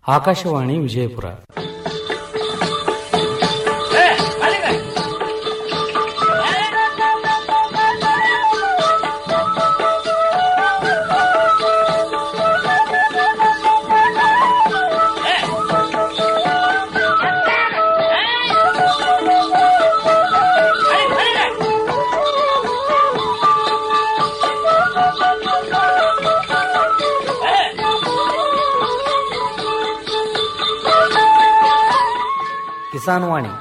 ಆಕಾಶವಾಣಿ ವಿಜಯಪುರ ಕಿಸಾನ್ ವಾಣಿ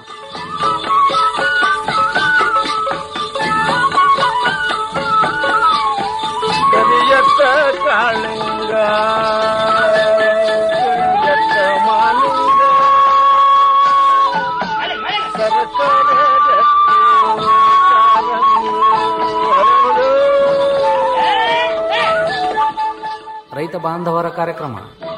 ಕರಿಯತ್ತ ಕಾಳಿಂಗ ಕರಿಯತ್ತ ಮಾಲಿಂಗ ಸರಕಾರ ರೈತ ಬಾಂಧವರ ಕಾರ್ಯಕ್ರಮ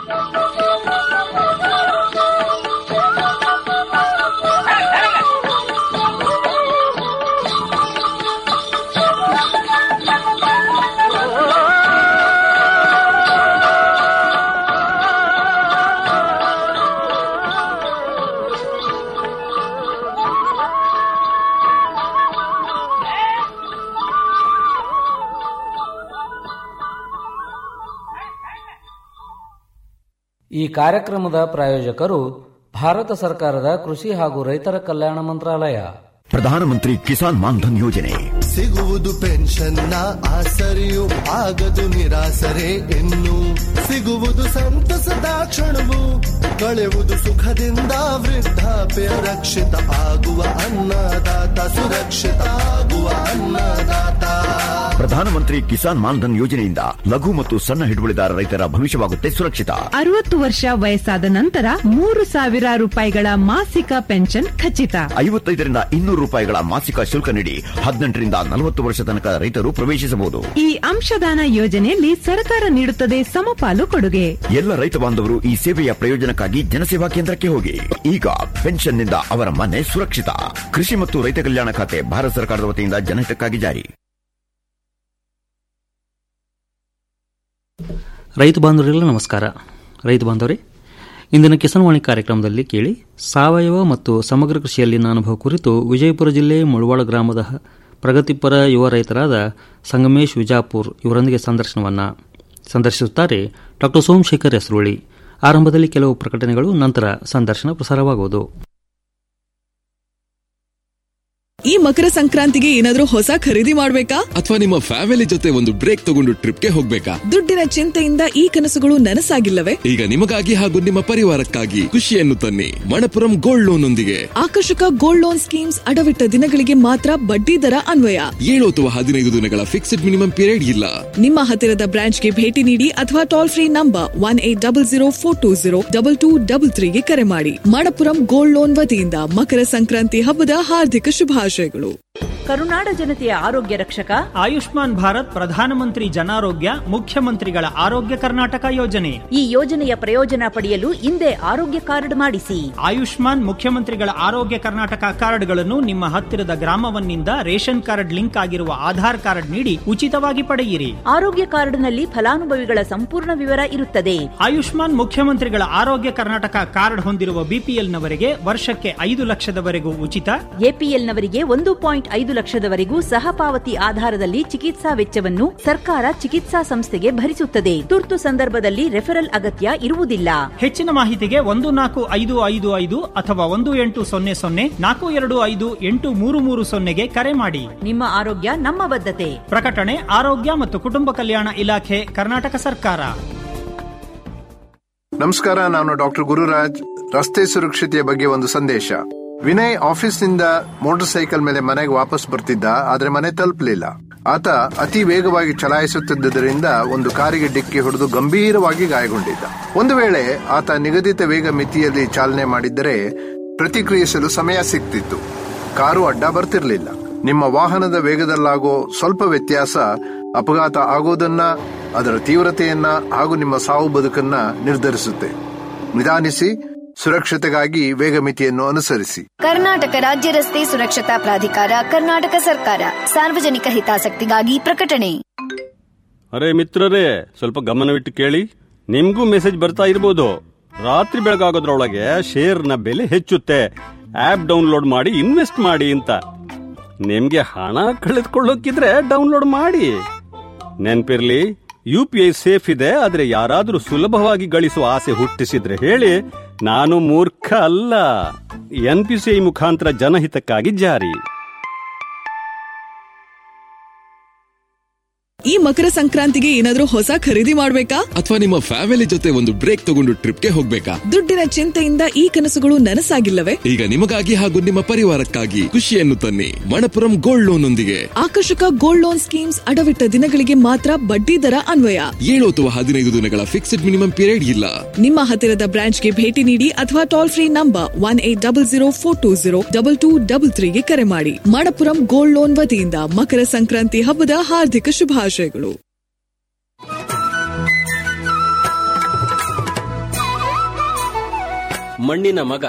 ಈ ಕಾರ್ಯಕ್ರಮದ ಪ್ರಾಯೋಜಕರು ಭಾರತ ಸರ್ಕಾರದ ಕೃಷಿ ಹಾಗೂ ರೈತರ ಕಲ್ಯಾಣ ಮಂತ್ರಾಲಯ ಪ್ರಧಾನಮಂತ್ರಿ ಕಿಸಾನ್ ಮಾನ್ಧನ್ ಯೋಜನೆ ಸಿಗುವುದು ಪೆನ್ಷನ್ನ ಆಸರೆಯು ಆಗದು ನಿರಾಸರೆ ಇನ್ನು ಸಿಗುವುದು ಸಂತಸದ ಕ್ಷಣವು ಕಳೆಯುವುದು ಸುಖದಿಂದ ವೃದ್ಧಾಪ್ಯ ರಕ್ಷಿತ ಆಗುವ ಅನ್ನದಾತ ಸುರಕ್ಷಿತ ಆಗುವ ಅನ್ನದಾತ ಪ್ರಧಾನಮಂತ್ರಿ ಕಿಸಾನ್ ಮಾನ್ಧನ್ ಯೋಜನೆಯಿಂದ ಲಘು ಮತ್ತು ಸಣ್ಣ ಹಿಡುವಳಿದಾರ ರೈತರ ಭವಿಷ್ಯವಾಗುತ್ತೆ ಸುರಕ್ಷಿತ ಅರವತ್ತು ವರ್ಷ ವಯಸ್ಸಾದ ನಂತರ ಮೂರು ಸಾವಿರ ರೂಪಾಯಿಗಳ ಮಾಸಿಕ ಪೆನ್ಷನ್ ಖಚಿತ ಐವತ್ತೈದರಿಂದ ಇನ್ನೂರು ರೂಪಾಯಿಗಳ ಮಾಸಿಕ ಶುಲ್ಕ ನೀಡಿ ಹದಿನೆಂಟರಿಂದ ನಲವತ್ತು ವರ್ಷ ತನಕ ರೈತರು ಪ್ರವೇಶಿಸಬಹುದು ಈ ಅಂಶದಾನ ಯೋಜನೆಯಲ್ಲಿ ಸರ್ಕಾರ ನೀಡುತ್ತದೆ ಸಮಪಾಲು ಕೊಡುಗೆ ಎಲ್ಲ ರೈತ ಬಾಂಧವರು ಈ ಸೇವೆಯ ಪ್ರಯೋಜನಕ್ಕಾಗಿ ಜನಸೇವಾ ಕೇಂದ್ರಕ್ಕೆ ಹೋಗಿ ಈಗ ಪೆನ್ಷನ್ನಿಂದ ಅವರ ಮನೆ ಸುರಕ್ಷಿತ ಕೃಷಿ ಮತ್ತು ರೈತ ಕಲ್ಯಾಣ ಖಾತೆ ಭಾರತ ಸರ್ಕಾರದ ವತಿಯಿಂದ ಜನಹಿತಕ್ಕಾಗಿ ಜಾರಿ ರೈತ ಬಾಂಧವರಿಗೆಲ್ಲ ನಮಸ್ಕಾರ ರೈತ ಬಾಂಧವರೇ ಇಂದಿನ ಕಿಸಾನ್ವಾಣಿ ಕಾರ್ಯಕ್ರಮದಲ್ಲಿ ಕೇಳಿ ಸಾವಯವ ಮತ್ತು ಸಮಗ್ರ ಕೃಷಿಯಲ್ಲಿನ ಅನುಭವ ಕುರಿತು ವಿಜಯಪುರ ಜಿಲ್ಲೆ ಮುಳವಾಡ ಗ್ರಾಮದ ಪ್ರಗತಿಪರ ಯುವ ರೈತರಾದ ಸಂಗಮೇಶ್ ವಿಜಾಪುರ್ ಇವರೊಂದಿಗೆ ಸಂದರ್ಶನವನ್ನು ಸಂದರ್ಶಿಸುತ್ತಾರೆ ಡಾಕ್ಟರ್ ಸೋಮಶೇಖರ್ ಹೆಸರುಳಿ ಆರಂಭದಲ್ಲಿ ಕೆಲವು ಪ್ರಕಟಣೆಗಳು ನಂತರ ಸಂದರ್ಶನ ಪ್ರಸಾರವಾಗುವುದು ಈ ಮಕರ ಸಂಕ್ರಾಂತಿಗೆ ಏನಾದ್ರೂ ಹೊಸ ಖರೀದಿ ಮಾಡ್ಬೇಕಾ ಅಥವಾ ನಿಮ್ಮ ಫ್ಯಾಮಿಲಿ ಜೊತೆ ಒಂದು ಬ್ರೇಕ್ ತಗೊಂಡು ಟ್ರಿಪ್ಗೆ ಹೋಗ್ಬೇಕಾ ದುಡ್ಡಿನ ಚಿಂತೆಯಿಂದ ಈ ಕನಸುಗಳು ನನಸಾಗಿಲ್ಲವೇ ಈಗ ನಿಮಗಾಗಿ ಹಾಗೂ ನಿಮ್ಮ ಪರಿವಾರಕ್ಕಾಗಿ ಖುಷಿಯನ್ನು ತನ್ನಿ ಮಣಪುರಂ ಗೋಲ್ಡ್ ಲೋನ್ ಒಂದಿಗೆ ಆಕರ್ಷಕ ಗೋಲ್ಡ್ ಲೋನ್ ಸ್ಕೀಮ್ಸ್ ಅಡವಿಟ್ಟ ದಿನಗಳಿಗೆ ಮಾತ್ರ ಬಡ್ಡಿ ದರ ಅನ್ವಯ ಏಳು ಅಥವಾ ಹದಿನೈದು ದಿನಗಳ ಫಿಕ್ಸ್ಡ್ ಮಿನಿಮಮ್ ಪೀರಿಯಡ್ ಇಲ್ಲ ನಿಮ್ಮ ಹತ್ತಿರದ ಬ್ರಾಂಚ್ಗೆ ಭೇಟಿ ನೀಡಿ ಅಥವಾ toll free number one eight double zero four two zero double two double ತ್ರೀಗೆ ಕರೆ ಮಾಡಿ ಮಣಪುರಂ ಗೋಲ್ಡ್ ಲೋನ್ ವತಿಯಿಂದ ಮಕರ ಸಂಕ್ರಾಂತಿ ಹಬ್ಬದ ಹಾರ್ದಿಕ ಶುಭಾಶಯಗಳು ಕರುನಾಡ ಜನತೆಯ ಆರೋಗ್ಯ ರಕ್ಷಕ ಆಯುಷ್ಮಾನ್ ಭಾರತ್ ಪ್ರಧಾನಮಂತ್ರಿ ಜನಾರೋಗ್ಯ ಮುಖ್ಯಮಂತ್ರಿಗಳ ಆರೋಗ್ಯ ಕರ್ನಾಟಕ ಯೋಜನೆ ಈ ಯೋಜನೆಯ ಪ್ರಯೋಜನ ಪಡೆಯಲು ಹಿಂದೆ ಆರೋಗ್ಯ ಕಾರ್ಡ್ ಮಾಡಿಸಿ ಆಯುಷ್ಮಾನ್ ಮುಖ್ಯಮಂತ್ರಿಗಳ ಆರೋಗ್ಯ ಕರ್ನಾಟಕ ಕಾರ್ಡ್ಗಳನ್ನು ನಿಮ್ಮ ಹತ್ತಿರದ ಗ್ರಾಮವನ್ನಿಂದ ರೇಷನ್ ಕಾರ್ಡ್ ಲಿಂಕ್ ಆಗಿರುವ ಆಧಾರ್ ಕಾರ್ಡ್ ನೀಡಿ ಉಚಿತವಾಗಿ ಪಡೆಯಿರಿ ಆರೋಗ್ಯ ಕಾರ್ಡ್ನಲ್ಲಿ ಫಲಾನುಭವಿಗಳ ಸಂಪೂರ್ಣ ವಿವರ ಇರುತ್ತದೆ ಆಯುಷ್ಮಾನ್ ಮುಖ್ಯಮಂತ್ರಿಗಳ ಆರೋಗ್ಯ ಕರ್ನಾಟಕ ಕಾರ್ಡ್ ಹೊಂದಿರುವ ಬಿಪಿಎಲ್ನವರಿಗೆ ವರ್ಷಕ್ಕೆ ಐದು ಲಕ್ಷದವರೆಗೂ ಉಚಿತ ಎಪಿಎಲ್ನವರಿಗೆ ಒಂದು ಪಾಯಿಂಟ್ ಐದು ಲಕ್ಷದವರೆಗೂ ಸಹ ಪಾವತಿ ಆಧಾರದಲ್ಲಿ ಚಿಕಿತ್ಸಾ ವೆಚ್ಚವನ್ನು ಸರ್ಕಾರ ಚಿಕಿತ್ಸಾ ಸಂಸ್ಥೆಗೆ ಭರಿಸುತ್ತದೆ ತುರ್ತು ಸಂದರ್ಭದಲ್ಲಿ ರೆಫರಲ್ ಅಗತ್ಯ ಇರುವುದಿಲ್ಲ ಹೆಚ್ಚಿನ ಮಾಹಿತಿಗೆ ಒಂದು ನಾಲ್ಕು ಐದು ಐದು ಐದು ಅಥವಾ ಒಂದು ಎಂಟು ಸೊನ್ನೆ ಸೊನ್ನೆ ನಾಲ್ಕು ಎರಡು ಐದು ಎಂಟು ಮೂರು ಮೂರು ಸೊನ್ನೆಗೆ ಕರೆ ಮಾಡಿ ನಿಮ್ಮ ಆರೋಗ್ಯ ನಮ್ಮ ಬದ್ಧತೆ ಪ್ರಕಟಣೆ ಆರೋಗ್ಯ ಮತ್ತು ಕುಟುಂಬ ಕಲ್ಯಾಣ ಇಲಾಖೆ ಕರ್ನಾಟಕ ಸರ್ಕಾರ ನಮಸ್ಕಾರ ನಾನು ಡಾಕ್ಟರ್ ಗುರುರಾಜ್ ರಸ್ತೆ ಸುರಕ್ಷತೆಯ ಬಗ್ಗೆ ಒಂದು ಸಂದೇಶ ವಿನಯ್ ಆಫೀಸ್ನಿಂದ ಮೋಟಾರ್ ಸೈಕಲ್ ಮೇಲೆ ಮನೆಗೆ ವಾಪಸ್ ಬರ್ತಿದ್ದ ಆದ್ರೆ ಮನೆ ತಲುಪಲಿಲ್ಲ ಆತ ಅತಿ ವೇಗವಾಗಿ ಚಲಾಯಿಸುತ್ತಿದ್ದರಿಂದ ಒಂದು ಕಾರಿಗೆ ಡಿಕ್ಕಿ ಹೊಡೆದು ಗಂಭೀರವಾಗಿ ಗಾಯಗೊಂಡಿದ್ದ ಒಂದು ವೇಳೆ ಆತ ನಿಗದಿತ ವೇಗ ಮಿತಿಯಲ್ಲಿ ಚಾಲನೆ ಮಾಡಿದ್ದರೆ ಪ್ರತಿಕ್ರಿಯಿಸಲು ಸಮಯ ಸಿಗ್ತಿತ್ತು ಕಾರು ಅಡ್ಡ ಬರ್ತಿರ್ಲಿಲ್ಲ ನಿಮ್ಮ ವಾಹನದ ವೇಗದಲ್ಲಾಗೋ ಸ್ವಲ್ಪ ವ್ಯತ್ಯಾಸ ಅಪಘಾತ ಆಗೋದನ್ನ ಅದರ ತೀವ್ರತೆಯನ್ನ ಹಾಗೂ ನಿಮ್ಮ ಸಾವು ಬದುಕನ್ನ ನಿರ್ಧರಿಸುತ್ತೆ ನಿಧಾನಿಸಿ ಸುರಕ್ಷತೆಗಾಗಿ ವೇಗ ಮಿತಿಯನ್ನು ಅನುಸರಿಸಿ ಕರ್ನಾಟಕ ರಾಜ್ಯ ರಸ್ತೆ ಸುರಕ್ಷತಾ ಪ್ರಾಧಿಕಾರ ಕರ್ನಾಟಕ ಸರ್ಕಾರ ಸಾರ್ವಜನಿಕ ಹಿತಾಸಕ್ತಿಗಾಗಿ ಪ್ರಕಟಣೆ ಅರೆ ಮಿತ್ರರೇ ಸ್ವಲ್ಪ ಗಮನವಿಟ್ಟು ಕೇಳಿ ನಿಮ್ಗೂ ಮೆಸೇಜ್ ಬರ್ತಾ ಇರ್ಬೋದು ರಾತ್ರಿ ಬೆಳಗಾಗೋದ್ರೊಳಗೆ ಶೇರ್ನ ಬೆಲೆ ಹೆಚ್ಚುತ್ತೆ ಆಪ್ ಡೌನ್ಲೋಡ್ ಮಾಡಿ ಇನ್ವೆಸ್ಟ್ ಮಾಡಿ ಅಂತ ನಿಮ್ಗೆ ಹಣ ಕಳೆದುಕೊಳ್ಳೋಕಿದ್ರೆ ಡೌನ್ಲೋಡ್ ಮಾಡಿ ನೆನ್ಪಿರ್ಲಿ ಯು ಪಿ ಐ ಸೇಫ್ ಇದೆ ಆದ್ರೆ ಯಾರಾದ್ರೂ ಸುಲಭವಾಗಿ ಗಳಿಸುವ ಆಸೆ ಹುಟ್ಟಿಸಿದ್ರೆ ಹೇಳಿ ನಾನು ಮೂರ್ಖ ಅಲ್ಲ ಎನ್ ಪಿ ಸಿ ಐ ಮುಖಾಂತರ ಜನಹಿತಕ್ಕಾಗಿ ಜಾರಿ ಈ ಮಕರ ಸಂಕ್ರಾಂತಿಗೆ ಏನಾದ್ರೂ ಹೊಸ ಖರೀದಿ ಮಾಡ್ಬೇಕಾ ಅಥವಾ ನಿಮ್ಮ ಫ್ಯಾಮಿಲಿ ಜೊತೆ ಒಂದು ಬ್ರೇಕ್ ತಗೊಂಡು ಟ್ರಿಪ್ಗೆ ಹೋಗ್ಬೇಕಾ ದುಡ್ಡಿನ ಚಿಂತೆಯಿಂದ ಈ ಕನಸುಗಳು ನನಸಾಗಿಲ್ಲವೇ ಈಗ ನಿಮಗಾಗಿ ಹಾಗೂ ನಿಮ್ಮ ಪರಿವಾರಕ್ಕಾಗಿ ಖುಷಿಯನ್ನು ತನ್ನಿ ಮಣಪುರಂ ಗೋಲ್ಡ್ ಲೋನ್ ಒಂದಿಗೆ ಆಕರ್ಷಕ ಗೋಲ್ಡ್ ಲೋನ್ ಸ್ಕೀಮ್ಸ್ ಅಡವಿಟ್ಟ ದಿನಗಳಿಗೆ ಮಾತ್ರ ಬಡ್ಡಿ ದರ ಅನ್ವಯ ಏಳು ಅಥವಾ ಹದಿನೈದು ದಿನಗಳ ಫಿಕ್ಸ್ಡ್ ಮಿನಿಮಮ್ ಪೀರಿಯಡ್ ಇಲ್ಲ ನಿಮ್ಮ ಹತ್ತಿರದ ಬ್ರಾಂಚ್ಗೆ ಭೇಟಿ ನೀಡಿ ಅಥವಾ toll free number one eight double zero four two zero double two double ತ್ರೀಗೆ ಕರೆ ಮಾಡಿ ಮಣಪುರಂ ಗೋಲ್ಡ್ ಲೋನ್ ವತಿಯಿಂದ ಮಕರ ಸಂಕ್ರಾಂತಿ ಹಬ್ಬದ ಹಾರ್ದಿಕ ಶುಭಾಶಯಗಳು ಮಣ್ಣಿನ ಮಗ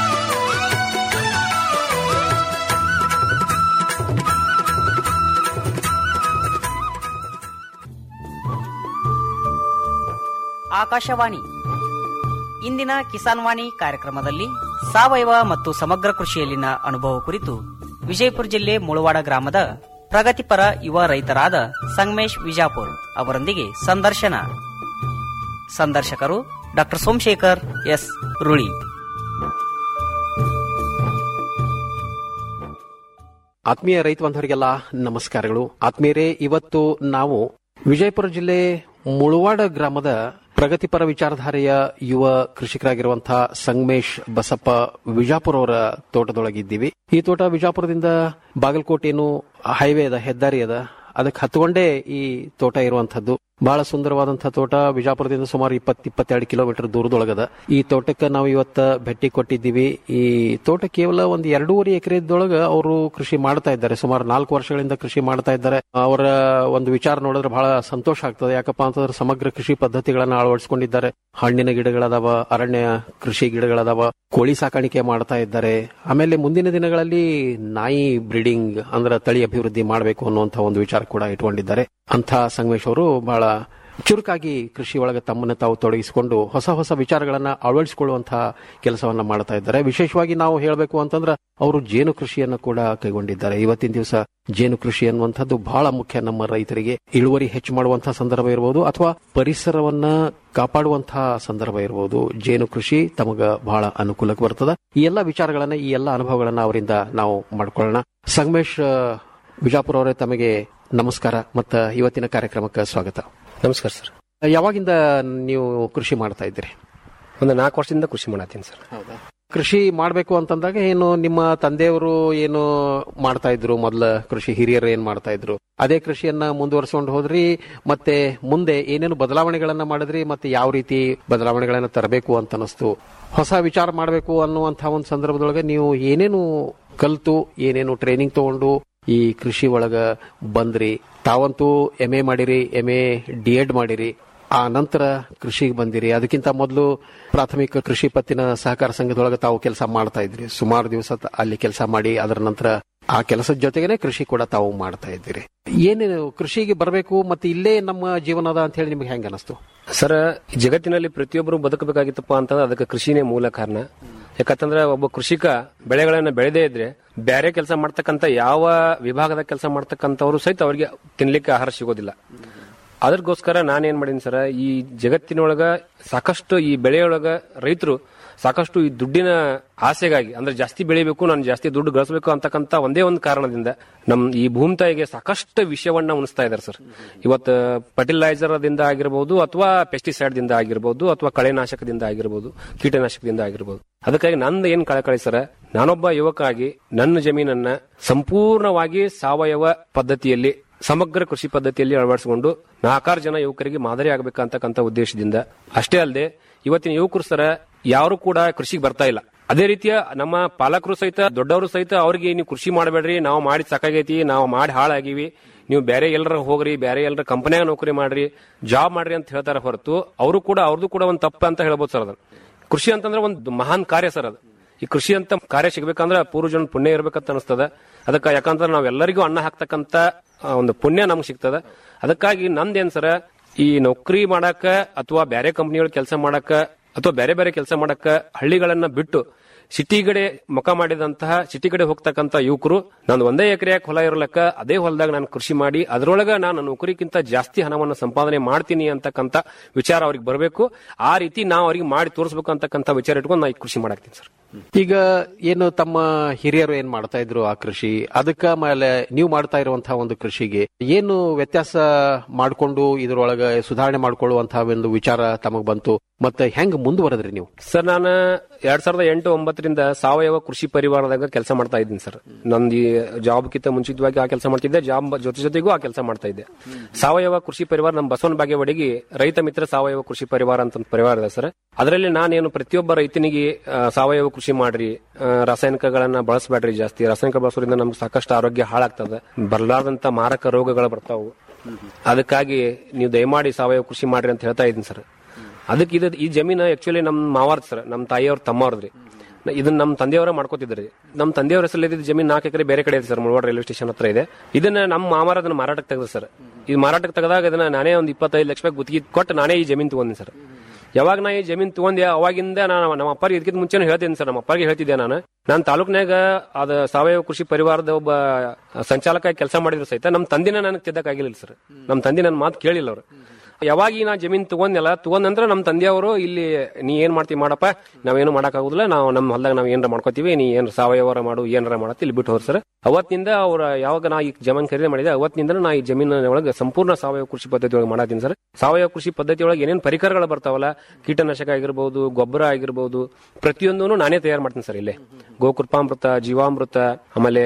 ಆಕಾಶವಾಣಿ ಇಂದಿನ ಕಿಸಾನ್ ವಾಣಿ ಕಾರ್ಯಕ್ರಮದಲ್ಲಿ ಸಾವಯವ ಮತ್ತು ಸಮಗ್ರ ಕೃಷಿಯಲ್ಲಿನ ಅನುಭವ ಕುರಿತು ವಿಜಯಪುರ ಜಿಲ್ಲೆ ಮುಳವಾಡ ಗ್ರಾಮದ ಪ್ರಗತಿಪರ ಯುವ ರೈತರಾದ ಸಂಗಮೇಶ್ ವಿಜಾಪುರ್ ಅವರೊಂದಿಗೆ ಸಂದರ್ಶನ ಸಂದರ್ಶಕರು ಡಾಕ್ಟರ್ ಸೋಮಶೇಖರ್ ಎಸ್ ರುಳಿ ಆತ್ಮೀಯ ರೈತ ಬಾಂಧವರಿಗೆಲ್ಲ ನಮಸ್ಕಾರಗಳು ಆತ್ಮೀಯರೇ ಇವತ್ತು ನಾವು ವಿಜಯಪುರ ಜಿಲ್ಲೆ ಮುಳವಾಡ ಗ್ರಾಮದ ಪ್ರಗತಿಪರ ವಿಚಾರಧಾರೆಯ ಯುವ ಕೃಷಿಕರಾಗಿರುವಂತಹ ಸಂಗಮೇಶ್ ಬಸಪ್ಪ ವಿಜಾಪುರ ಅವರ ತೋಟದೊಳಗಿದ್ದೀವಿ ಈ ತೋಟ ವಿಜಾಪುರದಿಂದ ಬಾಗಲಕೋಟೆ ಏನು ಹೈವೇ ಅದ ಹೆದ್ದಾರಿ ಅದ ಅದಕ್ಕೆ ಹತ್ಕೊಂಡೇ ಈ ತೋಟ ಇರುವಂತದ್ದು ಬಹಳ ಸುಂದರವಾದಂತಹ ತೋಟ ವಿಜಾಪುರದಿಂದ ಸುಮಾರು ಇಪ್ಪತ್ ಇಪ್ಪತ್ತೆರಡು ಕಿಲೋಮೀಟರ್ ದೂರದೊಳಗದ ಈ ತೋಟಕ್ಕೆ ನಾವು ಇವತ್ತ ಭೇಟಿ ಕೊಟ್ಟಿದ್ದೀವಿ ಈ ತೋಟ ಕೇವಲ ಒಂದು ಎರಡೂವರೆ ಎಕರೆದೊಳಗ ಅವರು ಕೃಷಿ ಮಾಡ್ತಾ ಇದ್ದಾರೆ ಸುಮಾರು ನಾಲ್ಕು ವರ್ಷಗಳಿಂದ ಕೃಷಿ ಮಾಡ್ತಾ ಇದ್ದಾರೆ ಅವರ ಒಂದು ವಿಚಾರ ನೋಡಿದ್ರೆ ಬಹಳ ಸಂತೋಷ ಆಗ್ತದೆ ಯಾಕಪ್ಪ ಅಂತಂದ್ರೆ ಸಮಗ್ರ ಕೃಷಿ ಪದ್ಧತಿಗಳನ್ನ ಅಳವಡಿಸಿಕೊಂಡಿದ್ದಾರೆ ಹಣ್ಣಿನ ಗಿಡಗಳದಾವ ಅರಣ್ಯ ಕೃಷಿ ಗಿಡಗಳದಾವ ಕೋಳಿ ಸಾಕಾಣಿಕೆ ಮಾಡ್ತಾ ಇದ್ದಾರೆ ಆಮೇಲೆ ಮುಂದಿನ ದಿನಗಳಲ್ಲಿ ನಾಯಿ ಬ್ರೀಡಿಂಗ್ ಅಂದ್ರೆ ತಳಿ ಅಭಿವೃದ್ಧಿ ಮಾಡಬೇಕು ಅನ್ನುವಂತ ಒಂದು ವಿಚಾರ ಕೂಡ ಇಟ್ಕೊಂಡಿದ್ದಾರೆ ಅಂತ ಸಂಗಮೇಶ್ ಅವರು ಬಹಳ ಚುರುಕಾಗಿ ಕೃಷಿ ಒಳಗೆ ತಮ್ಮನ್ನು ತಾವು ತೊಡಗಿಸಿಕೊಂಡು ಹೊಸ ಹೊಸ ವಿಚಾರಗಳನ್ನ ಅಳವಡಿಸಿಕೊಳ್ಳುವಂತಹ ಕೆಲಸವನ್ನ ಮಾಡ್ತಾ ಇದ್ದಾರೆ ವಿಶೇಷವಾಗಿ ನಾವು ಹೇಳಬೇಕು ಅಂತಂದ್ರೆ ಅವರು ಜೇನು ಕೃಷಿಯನ್ನು ಕೂಡ ಕೈಗೊಂಡಿದ್ದಾರೆ ಇವತ್ತಿನ ದಿವಸ ಜೇನು ಕೃಷಿ ಅನ್ನುವಂಥದ್ದು ಬಹಳ ಮುಖ್ಯ ನಮ್ಮ ರೈತರಿಗೆ ಇಳುವರಿ ಹೆಚ್ಚು ಮಾಡುವಂತಹ ಸಂದರ್ಭ ಇರಬಹುದು ಅಥವಾ ಪರಿಸರವನ್ನ ಕಾಪಾಡುವಂತಹ ಸಂದರ್ಭ ಇರಬಹುದು ಜೇನು ಕೃಷಿ ತಮಗ ಬಹಳ ಅನುಕೂಲಕ್ಕೆ ಬರ್ತದ ಈ ಎಲ್ಲ ವಿಚಾರಗಳನ್ನ ಈ ಎಲ್ಲ ಅನುಭವಗಳನ್ನ ಅವರಿಂದ ನಾವು ಮಾಡ್ಕೊಳ್ಳೋಣ ಸಂಗಮೇಶ್ ವಿಜಾಪುರ ಅವರೇ ತಮಗೆ ನಮಸ್ಕಾರ ಮತ್ತ ಇವತ್ತಿನ ಕಾರ್ಯಕ್ರಮಕ್ಕೆ ಸ್ವಾಗತ ನಮಸ್ಕಾರ ಸರ್ ಯಾವಾಗಿಂದ ನೀವು ಕೃಷಿ ಮಾಡ್ತಾ ಇದ್ದೀರಿ ಒಂದು ನಾಲ್ಕು ವರ್ಷದಿಂದ ಕೃಷಿ ಮಾಡತ್ತೀನಿ ಸರ್ ಕೃಷಿ ಮಾಡಬೇಕು ಅಂತಂದಾಗ ಏನು ನಿಮ್ಮ ತಂದೆಯವರು ಏನು ಮಾಡ್ತಾ ಇದ್ರು ಮೊದಲ ಕೃಷಿ ಹಿರಿಯರು ಏನ್ ಮಾಡ್ತಾ ಇದ್ರು ಅದೇ ಕೃಷಿಯನ್ನ ಮುಂದುವರ್ಸ್ಕೊಂಡು ಹೋದ್ರಿ ಮತ್ತೆ ಮುಂದೆ ಏನೇನು ಬದಲಾವಣೆಗಳನ್ನ ಮಾಡಿದ್ರಿ ಮತ್ತೆ ಯಾವ ರೀತಿ ಬದಲಾವಣೆಗಳನ್ನ ತರಬೇಕು ಅಂತ ಅನಿಸ್ತು ಹೊಸ ವಿಚಾರ ಮಾಡಬೇಕು ಅನ್ನುವಂತಹ ಒಂದು ಸಂದರ್ಭದೊಳಗೆ ನೀವು ಏನೇನು ಕಲ್ತು ಏನೇನು ಟ್ರೈನಿಂಗ್ ತಗೊಂಡು ಈ ಕೃಷಿ ಒಳಗ ಬಂದ್ರಿ ತಾವಂತೂ ಎಂ ಎ ಮಾಡಿರಿ ಎಂ ಎ ಡಿ ಎಡ್ ಮಾಡಿರಿ ಆ ನಂತರ ಕೃಷಿಗೆ ಬಂದಿರಿ ಅದಕ್ಕಿಂತ ಮೊದಲು ಪ್ರಾಥಮಿಕ ಕೃಷಿ ಪತ್ತಿನ ಸಹಕಾರ ಸಂಘದೊಳಗೆ ತಾವು ಕೆಲಸ ಮಾಡ್ತಾ ಇದ್ರಿ ಸುಮಾರು ದಿವಸ ತ- ಅಲ್ಲಿ ಕೆಲಸ ಮಾಡಿ ಅದರ ನಂತರ ಆ ಕೆಲಸದ ಜೊತೆಗೇನೆ ಕೃಷಿ ಕೂಡ ತಾವು ಮಾಡ್ತಾ ಇದ್ದೀರಿ ಏನೇನು ಕೃಷಿಗೆ ಬರಬೇಕು ಮತ್ತೆ ಇಲ್ಲೇ ನಮ್ಮ ಜೀವನ ಅದ ಅಂತ ಹೇಳಿ ನಿಮ್ಗೆ ಹೆಂಗ ಅನಿಸ್ತು ಸರ್ ಜಗತ್ತಿನಲ್ಲಿ ಪ್ರತಿಯೊಬ್ಬರು ಬದುಕಬೇಕಾಗಿತ್ತಪ್ಪ ಅಂತಂದ್ರೆ ಅದಕ್ಕೆ ಕೃಷಿನೇ ಮೂಲ ಕಾರಣ ಯಾಕಂತಂದ್ರೆ ಒಬ್ಬ ಕೃಷಿಕ ಬೆಳೆಗಳನ್ನ ಬೆಳೆದೇ ಇದ್ರೆ ಬೇರೆ ಕೆಲಸ ಮಾಡ್ತಕ್ಕಂತ ಯಾವ ವಿಭಾಗದ ಕೆಲಸ ಮಾಡ್ತಕ್ಕಂಥವ್ರು ಸಹಿತ ಅವ್ರಿಗೆ ತಿನ್ಲಿಕ್ಕೆ ಆಹಾರ ಸಿಗೋದಿಲ್ಲ ಅದಕ್ಕೋಸ್ಕರ ನಾನೇನ್ ಮಾಡೀನಿ ಸರ್ ಈ ಜಗತ್ತಿನೊಳಗ ಸಾಕಷ್ಟು ಈ ಬೆಳೆಯೊಳಗ ರೈತರು ಸಾಕಷ್ಟು ಈ ದುಡ್ಡಿನ ಆಸೆಗಾಗಿ ಅಂದ್ರೆ ಜಾಸ್ತಿ ಬೆಳಿಬೇಕು ನಾನು ಜಾಸ್ತಿ ದುಡ್ಡು ಗಳಿಸಬೇಕು ಅಂತಕ್ಕಂತ ಒಂದೇ ಒಂದು ಕಾರಣದಿಂದ ನಮ್ ಈ ಭೂಮಿ ತಾಯಿಗೆ ಸಾಕಷ್ಟು ವಿಷಯವನ್ನ ಉಣಿಸ್ತಾ ಇದ್ದಾರೆ ಸರ್ ಇವತ್ತು ಫರ್ಟಿಲೈಸರ್ ದಿಂದ ಆಗಿರ್ಬೋದು ಅಥವಾ ಪೆಸ್ಟಿಸೈಡ್ ದಿಂದ ಆಗಿರ್ಬೋದು ಅಥವಾ ಕಳೆನಾಶಕದಿಂದ ಆಗಿರ್ಬೋದು ಕೀಟನಾಶಕದಿಂದ ಆಗಿರ್ಬೋದು ಅದಕ್ಕಾಗಿ ನಂದು ಏನ್ ಕಳಕಳಿ ಸರ್ ನಾನೊಬ್ಬ ಯುವಕ ಆಗಿ ನನ್ನ ಜಮೀನನ್ನ ಸಂಪೂರ್ಣವಾಗಿ ಸಾವಯವ ಪದ್ಧತಿಯಲ್ಲಿ ಸಮಗ್ರ ಕೃಷಿ ಪದ್ಧತಿಯಲ್ಲಿ ಅಳವಡಿಸಿಕೊಂಡು ನಾಲ್ಕಾರು ಜನ ಯುವಕರಿಗೆ ಮಾದರಿ ಆಗಬೇಕಂತಕ್ಕಂಥ ಉದ್ದೇಶದಿಂದ ಅಷ್ಟೇ ಅಲ್ಲದೆ ಇವತ್ತಿನ ಯುವಕರು ಸರ ಯಾರು ಕೂಡ ಕೃಷಿಗೆ ಬರ್ತಾ ಇಲ್ಲ ಅದೇ ರೀತಿಯ ನಮ್ಮ ಪಾಲಕರು ಸಹಿತ ದೊಡ್ಡವರು ಸಹಿತ ಅವ್ರಿಗೆ ನೀವು ಕೃಷಿ ಮಾಡಬೇಡ್ರಿ ನಾವು ಮಾಡಿ ಸಾಕಾಗೈತಿ ನಾವು ಮಾಡಿ ಹಾಳಾಗಿವಿ ನೀವು ಬೇರೆ ಎಲ್ಲರ ಹೋಗ್ರಿ ಬೇರೆ ಎಲ್ಲರ ಕಂಪನಿಯಾಗ ನೌಕರಿ ಮಾಡ್ರಿ ಜಾಬ್ ಮಾಡ್ರಿ ಅಂತ ಹೇಳ್ತಾರೆ ಹೊರತು ಅವರು ಕೂಡ ಅವ್ರದ್ದು ಕೂಡ ಒಂದು ತಪ್ಪ ಅಂತ ಹೇಳ್ಬೋದು ಸರ್ ಅದನ್ನ ಕೃಷಿ ಅಂತಂದ್ರೆ ಒಂದು ಮಹಾನ್ ಕಾರ್ಯ ಸರ್ ಅದು ಈ ಕೃಷಿ ಅಂತ ಕಾರ್ಯ ಸಿಗ್ಬೇಕಂದ್ರೆ ಪೂರ್ವಜನ ಪುಣ್ಯ ಇರ್ಬೇಕಂತ ಅನಿಸ್ತದ ಅದಕ್ಕೆ ಯಾಕಂದ್ರೆ ನಾವೆಲ್ಲರಿಗೂ ಅನ್ನ ಹಾಕ್ತಕ್ಕಂತ ಆ, ಒಂದು ಪುಣ್ಯ ನಮ್ಗೆ ಸಿಗ್ತದ ಅದಕ್ಕಾಗಿ ನಂದೇನ್ ಸರ ಈ ನೌಕರಿ ಮಾಡಾಕ ಅಥವಾ ಬೇರೆ ಕಂಪ್ನಿಗಳು ಕೆಲಸ ಮಾಡಾಕ ಅಥವಾ ಬೇರೆ ಬೇರೆ ಕೆಲಸ ಮಾಡಕ್ಕ ಹಳ್ಳಿಗಳನ್ನ ಬಿಟ್ಟು ಸಿಟಿ ಕಡೆ ಮುಖ ಮಾಡಿದಂತಹ ಸಿಟಿ ಕಡೆ ಹೋಗ್ತಕ್ಕಂತ ಯುವಕರು ನಾನು ಒಂದೇ ಎಕರೆ ಹೊಲ ಇರಲಕ್ಕ ಅದೇ ಹೊಲದಾಗ ನಾನು ಕೃಷಿ ಮಾಡಿ ಅದರೊಳಗ ನಾನು ನೌಕರಿಗಿಂತ ಜಾಸ್ತಿ ಹಣವನ್ನು ಸಂಪಾದನೆ ಮಾಡ್ತೀನಿ ಅಂತಕ್ಕಂತ ವಿಚಾರ ಅವ್ರಿಗೆ ಬರಬೇಕು ಆ ರೀತಿ ನಾವು ಅವ್ರಿಗೆ ಮಾಡಿ ತೋರಿಸ್ಬೇಕು ಅಂತಕ್ಕಂತ ವಿಚಾರ ಇಟ್ಕೊಂಡು ನಾ ಈ ಕೃಷಿ ಮಾಡಾಕ್ತೀನಿ ಸರ್ ಈಗ ಏನು ತಮ್ಮ ಹಿರಿಯರು ಏನ್ ಮಾಡ್ತಾ ಇದ್ರು ಆ ಕೃಷಿ ಅದಕ್ಕ ಮೇಲೆ ನೀವು ಮಾಡ್ತಾ ಇರುವಂತಹ ಒಂದು ಕೃಷಿಗೆ ಏನು ವ್ಯತ್ಯಾಸ ಮಾಡಿಕೊಂಡು ಇದ್ರೊಳಗ ಸುಧಾರಣೆ ಮಾಡ್ಕೊಳ್ಳುವಂತಹ ಒಂದು ವಿಚಾರ ತಮಗ್ ಬಂತು ಮತ್ತೆ ಹೆಂಗ್ ಮುಂದುವರೆದ್ರಿ ನೀವು ಸರ್ ನಾನು ಎರಡ್ ಸಾವಿರದ ಎಂಟು ಒಂಬತ್ತರಿಂದ ಸಾವಯವ ಕೃಷಿ ಪರಿವಾರದಾಗ ಕೆಲಸ ಮಾಡ್ತಾ ಇದ್ದೀನಿ ಸರ್ ನಂದು ಜಾಬ್ಗಿಂತ ಮುಂಚಿತವಾಗಿ ಆ ಕೆಲಸ ಮಾಡ್ತಿದ್ದೆ ಜಾಬ್ ಜೊತೆ ಜೊತೆಗೂ ಆ ಕೆಲಸ ಮಾಡ್ತಾ ಇದ್ದೆ ಸಾವಯವ ಕೃಷಿ ಪರಿವಾರ ನಮ್ಮ ಬಸವನ ಬಾಗೇವಾಡಿಗೆ ರೈತ ಮಿತ್ರ ಸಾವಯವ ಕೃಷಿ ಪರಿವಾರ ಅಂತ ಒಂದು ಪರಿವಾರ ಇದೆ ಸರ್ ಅದರಲ್ಲಿ ನಾನೇನು ಪ್ರತಿಯೊಬ್ಬ ರೈತನಿಗೆ ಆ, ಸಾವಯವ ಕೃಷಿ ಮಾಡ್ರಿ ಆ, ರಾಸಾಯನಿಕಗಳನ್ನ ಬಳಸಬೇಡ್ರಿ ಜಾಸ್ತಿ ರಾಸಾಯನಿಕ ಬಳಸೋದ್ರಿಂದ ನಮ್ಗೆ ಸಾಕಷ್ಟು ಆರೋಗ್ಯ ಹಾಳಾಗ್ತದೆ ಬರಲಾರ್ದಂತ ಮಾರಕ ರೋಗಗಳು ಬರ್ತಾವು ಅದಕ್ಕಾಗಿ ನೀವು ದಯಮಾಡಿ ಸಾವಯವ ಕೃಷಿ ಮಾಡ್ರಿ ಅಂತ ಹೇಳ್ತಾ ಇದ್ದೀನಿ ಸರ್ ಅದಕ್ಕೆ ಇದು ಈ ಜಮೀನು ಆಕ್ಚುಲಿ ನಮ್ ಮಾವಾರ್ದ ಸರ್ ನಮ್ ತಾಯಿಯವ್ರ ತಮ್ಮವ್ರದ್ರಿ ಇದನ್ನ ನಮ್ಮ ತಂದೆಯವರ ಮಾಡ್ಕೋತಿದ್ರಿ ನಮ್ಮ ತಂದೆಯವರ ಹೆಸರಲ್ಲಿ ಇದ್ದಿದ್ದ ಜಮೀನು ನಾಲ್ಕು ಎಕರೆ ಬೇರೆ ಕಡೆ ಇದೆ ಸರ್ ಮುಳವಾಡ ರೈಲ್ವೆ ಸ್ಟೇಷನ್ ಹತ್ರ ಇದೆ ಇದನ್ನ ನಮ್ಮ ಮಾಮಾರ ಅದನ್ನ ಮಾರಾಟಕ್ಕೆ ತೆಗೆದ ಸರ್ ಇದು ಮಾರಾಟಕ್ಕೆ ತೆಗೆದಾಗ ಇದನ್ನ ನಾನೇ ಒಂದು ಇಪ್ಪತ್ತೈದು ಲಕ್ಷ ರೂಪಾಯಿ ಗುತ್ತಿಗೆ ಕೊಟ್ಟು ನಾನೇ ಈ ಜಮೀನು ತಗೊಂಡಿನಿ ಸರ್ ಯಾವಾಗ ನಾ ಈ ಜಮೀನು ತಗೊಂಡೆ ಅವಾಗಿಂದ ನಾನು ನಮ್ಮ ಅಪ್ಪರಿಗೆ ಇದಕ್ಕಿಂತ ಮುಂಚೆನೂ ಹೇಳ್ತೀನಿ ಸರ್ ನಮ್ಮ ಅಪ್ಪರಿಗೆ ಹೇಳ್ತಿದ್ದೆ ನಾನು ನಾನು ತಾಲೂಕ್ನಾಗ ಅದ ಸಾವಯವ ಕೃಷಿ ಪರಿವಾರದ ಒಬ್ಬ ಸಂಚಾಲಕ ಕೆಲಸ ಮಾಡಿದ್ರು ಸಹಿತ ನಮ್ಮ ತಂದಿನ ನನಗೆ ತಿದ್ದಕ್ಕಾಗಿಲ್ಲ ಸರ್ ನಮ್ಮ ತಂದೆ ನನ್ನ ಮಾತು ಕೇಳಿಲ್ಲ ಅವರು ಯಾವಾಗ ಈ ನಾ ಜಮೀನ್ ತಗೊಂಡೆಲ್ಲ ತಗೊಂಡ್ ನಮ್ಮ ತಂದೆಯವರು ಇಲ್ಲಿ ನೀ ಏನ್ ಮಾಡ್ತೀವಿ ಮಾಡಪ್ಪ ನಾವೇನು ಮಾಡಕ್ಕಾಗುದಿಲ್ಲ ನಾವು ನಮ್ಮ ಹೊಲದಾಗ ನಾವ್ ಏನಾರ ಮಾಡ್ಕೋತೀವಿ ನೀ ಏನ್ ಸಾವಯವ ಮಾಡು ಏನಾರ ಮಾಡತ್ತೆ ಇಲ್ಲಿ ಬಿಟ್ಟು ಹೋರ್ ಸರ್ ಅವತ್ತಿನಿಂದ ಅವ್ರ ಯಾವಾಗ ನಾ ಈ ಜಮೀನ್ ಖರೀದಿ ಮಾಡಿದೆ ಅವತ್ತಿನಿಂದ ನಾ ಈ ಜಮೀನ ಒಳಗೆ ಸಂಪೂರ್ಣ ಸಾವಯವ ಕೃಷಿ ಪದ್ಧತಿ ಒಳಗೆ ಮಾಡತ್ತೀನಿ ಸರ್ ಸಾವಯವ ಕೃಷಿ ಪದ್ಧತಿ ಒಳಗೆ ಏನೇನು ಪರಿಕರಗಳು ಬರ್ತಾವಲ್ಲ ಕೀಟನಾಶಕ ಆಗಿರ್ಬೋದು ಗೊಬ್ಬರ ಆಗಿರ್ಬೋದು ಪ್ರತಿಯೊಂದನ್ನು ನಾನೇ ತಯಾರು ಮಾಡ್ತೀನಿ ಸರ್ ಇಲ್ಲೇ ಗೋಕೃಪಾಮೃತ ಜೀವಾಮೃತ ಆಮೇಲೆ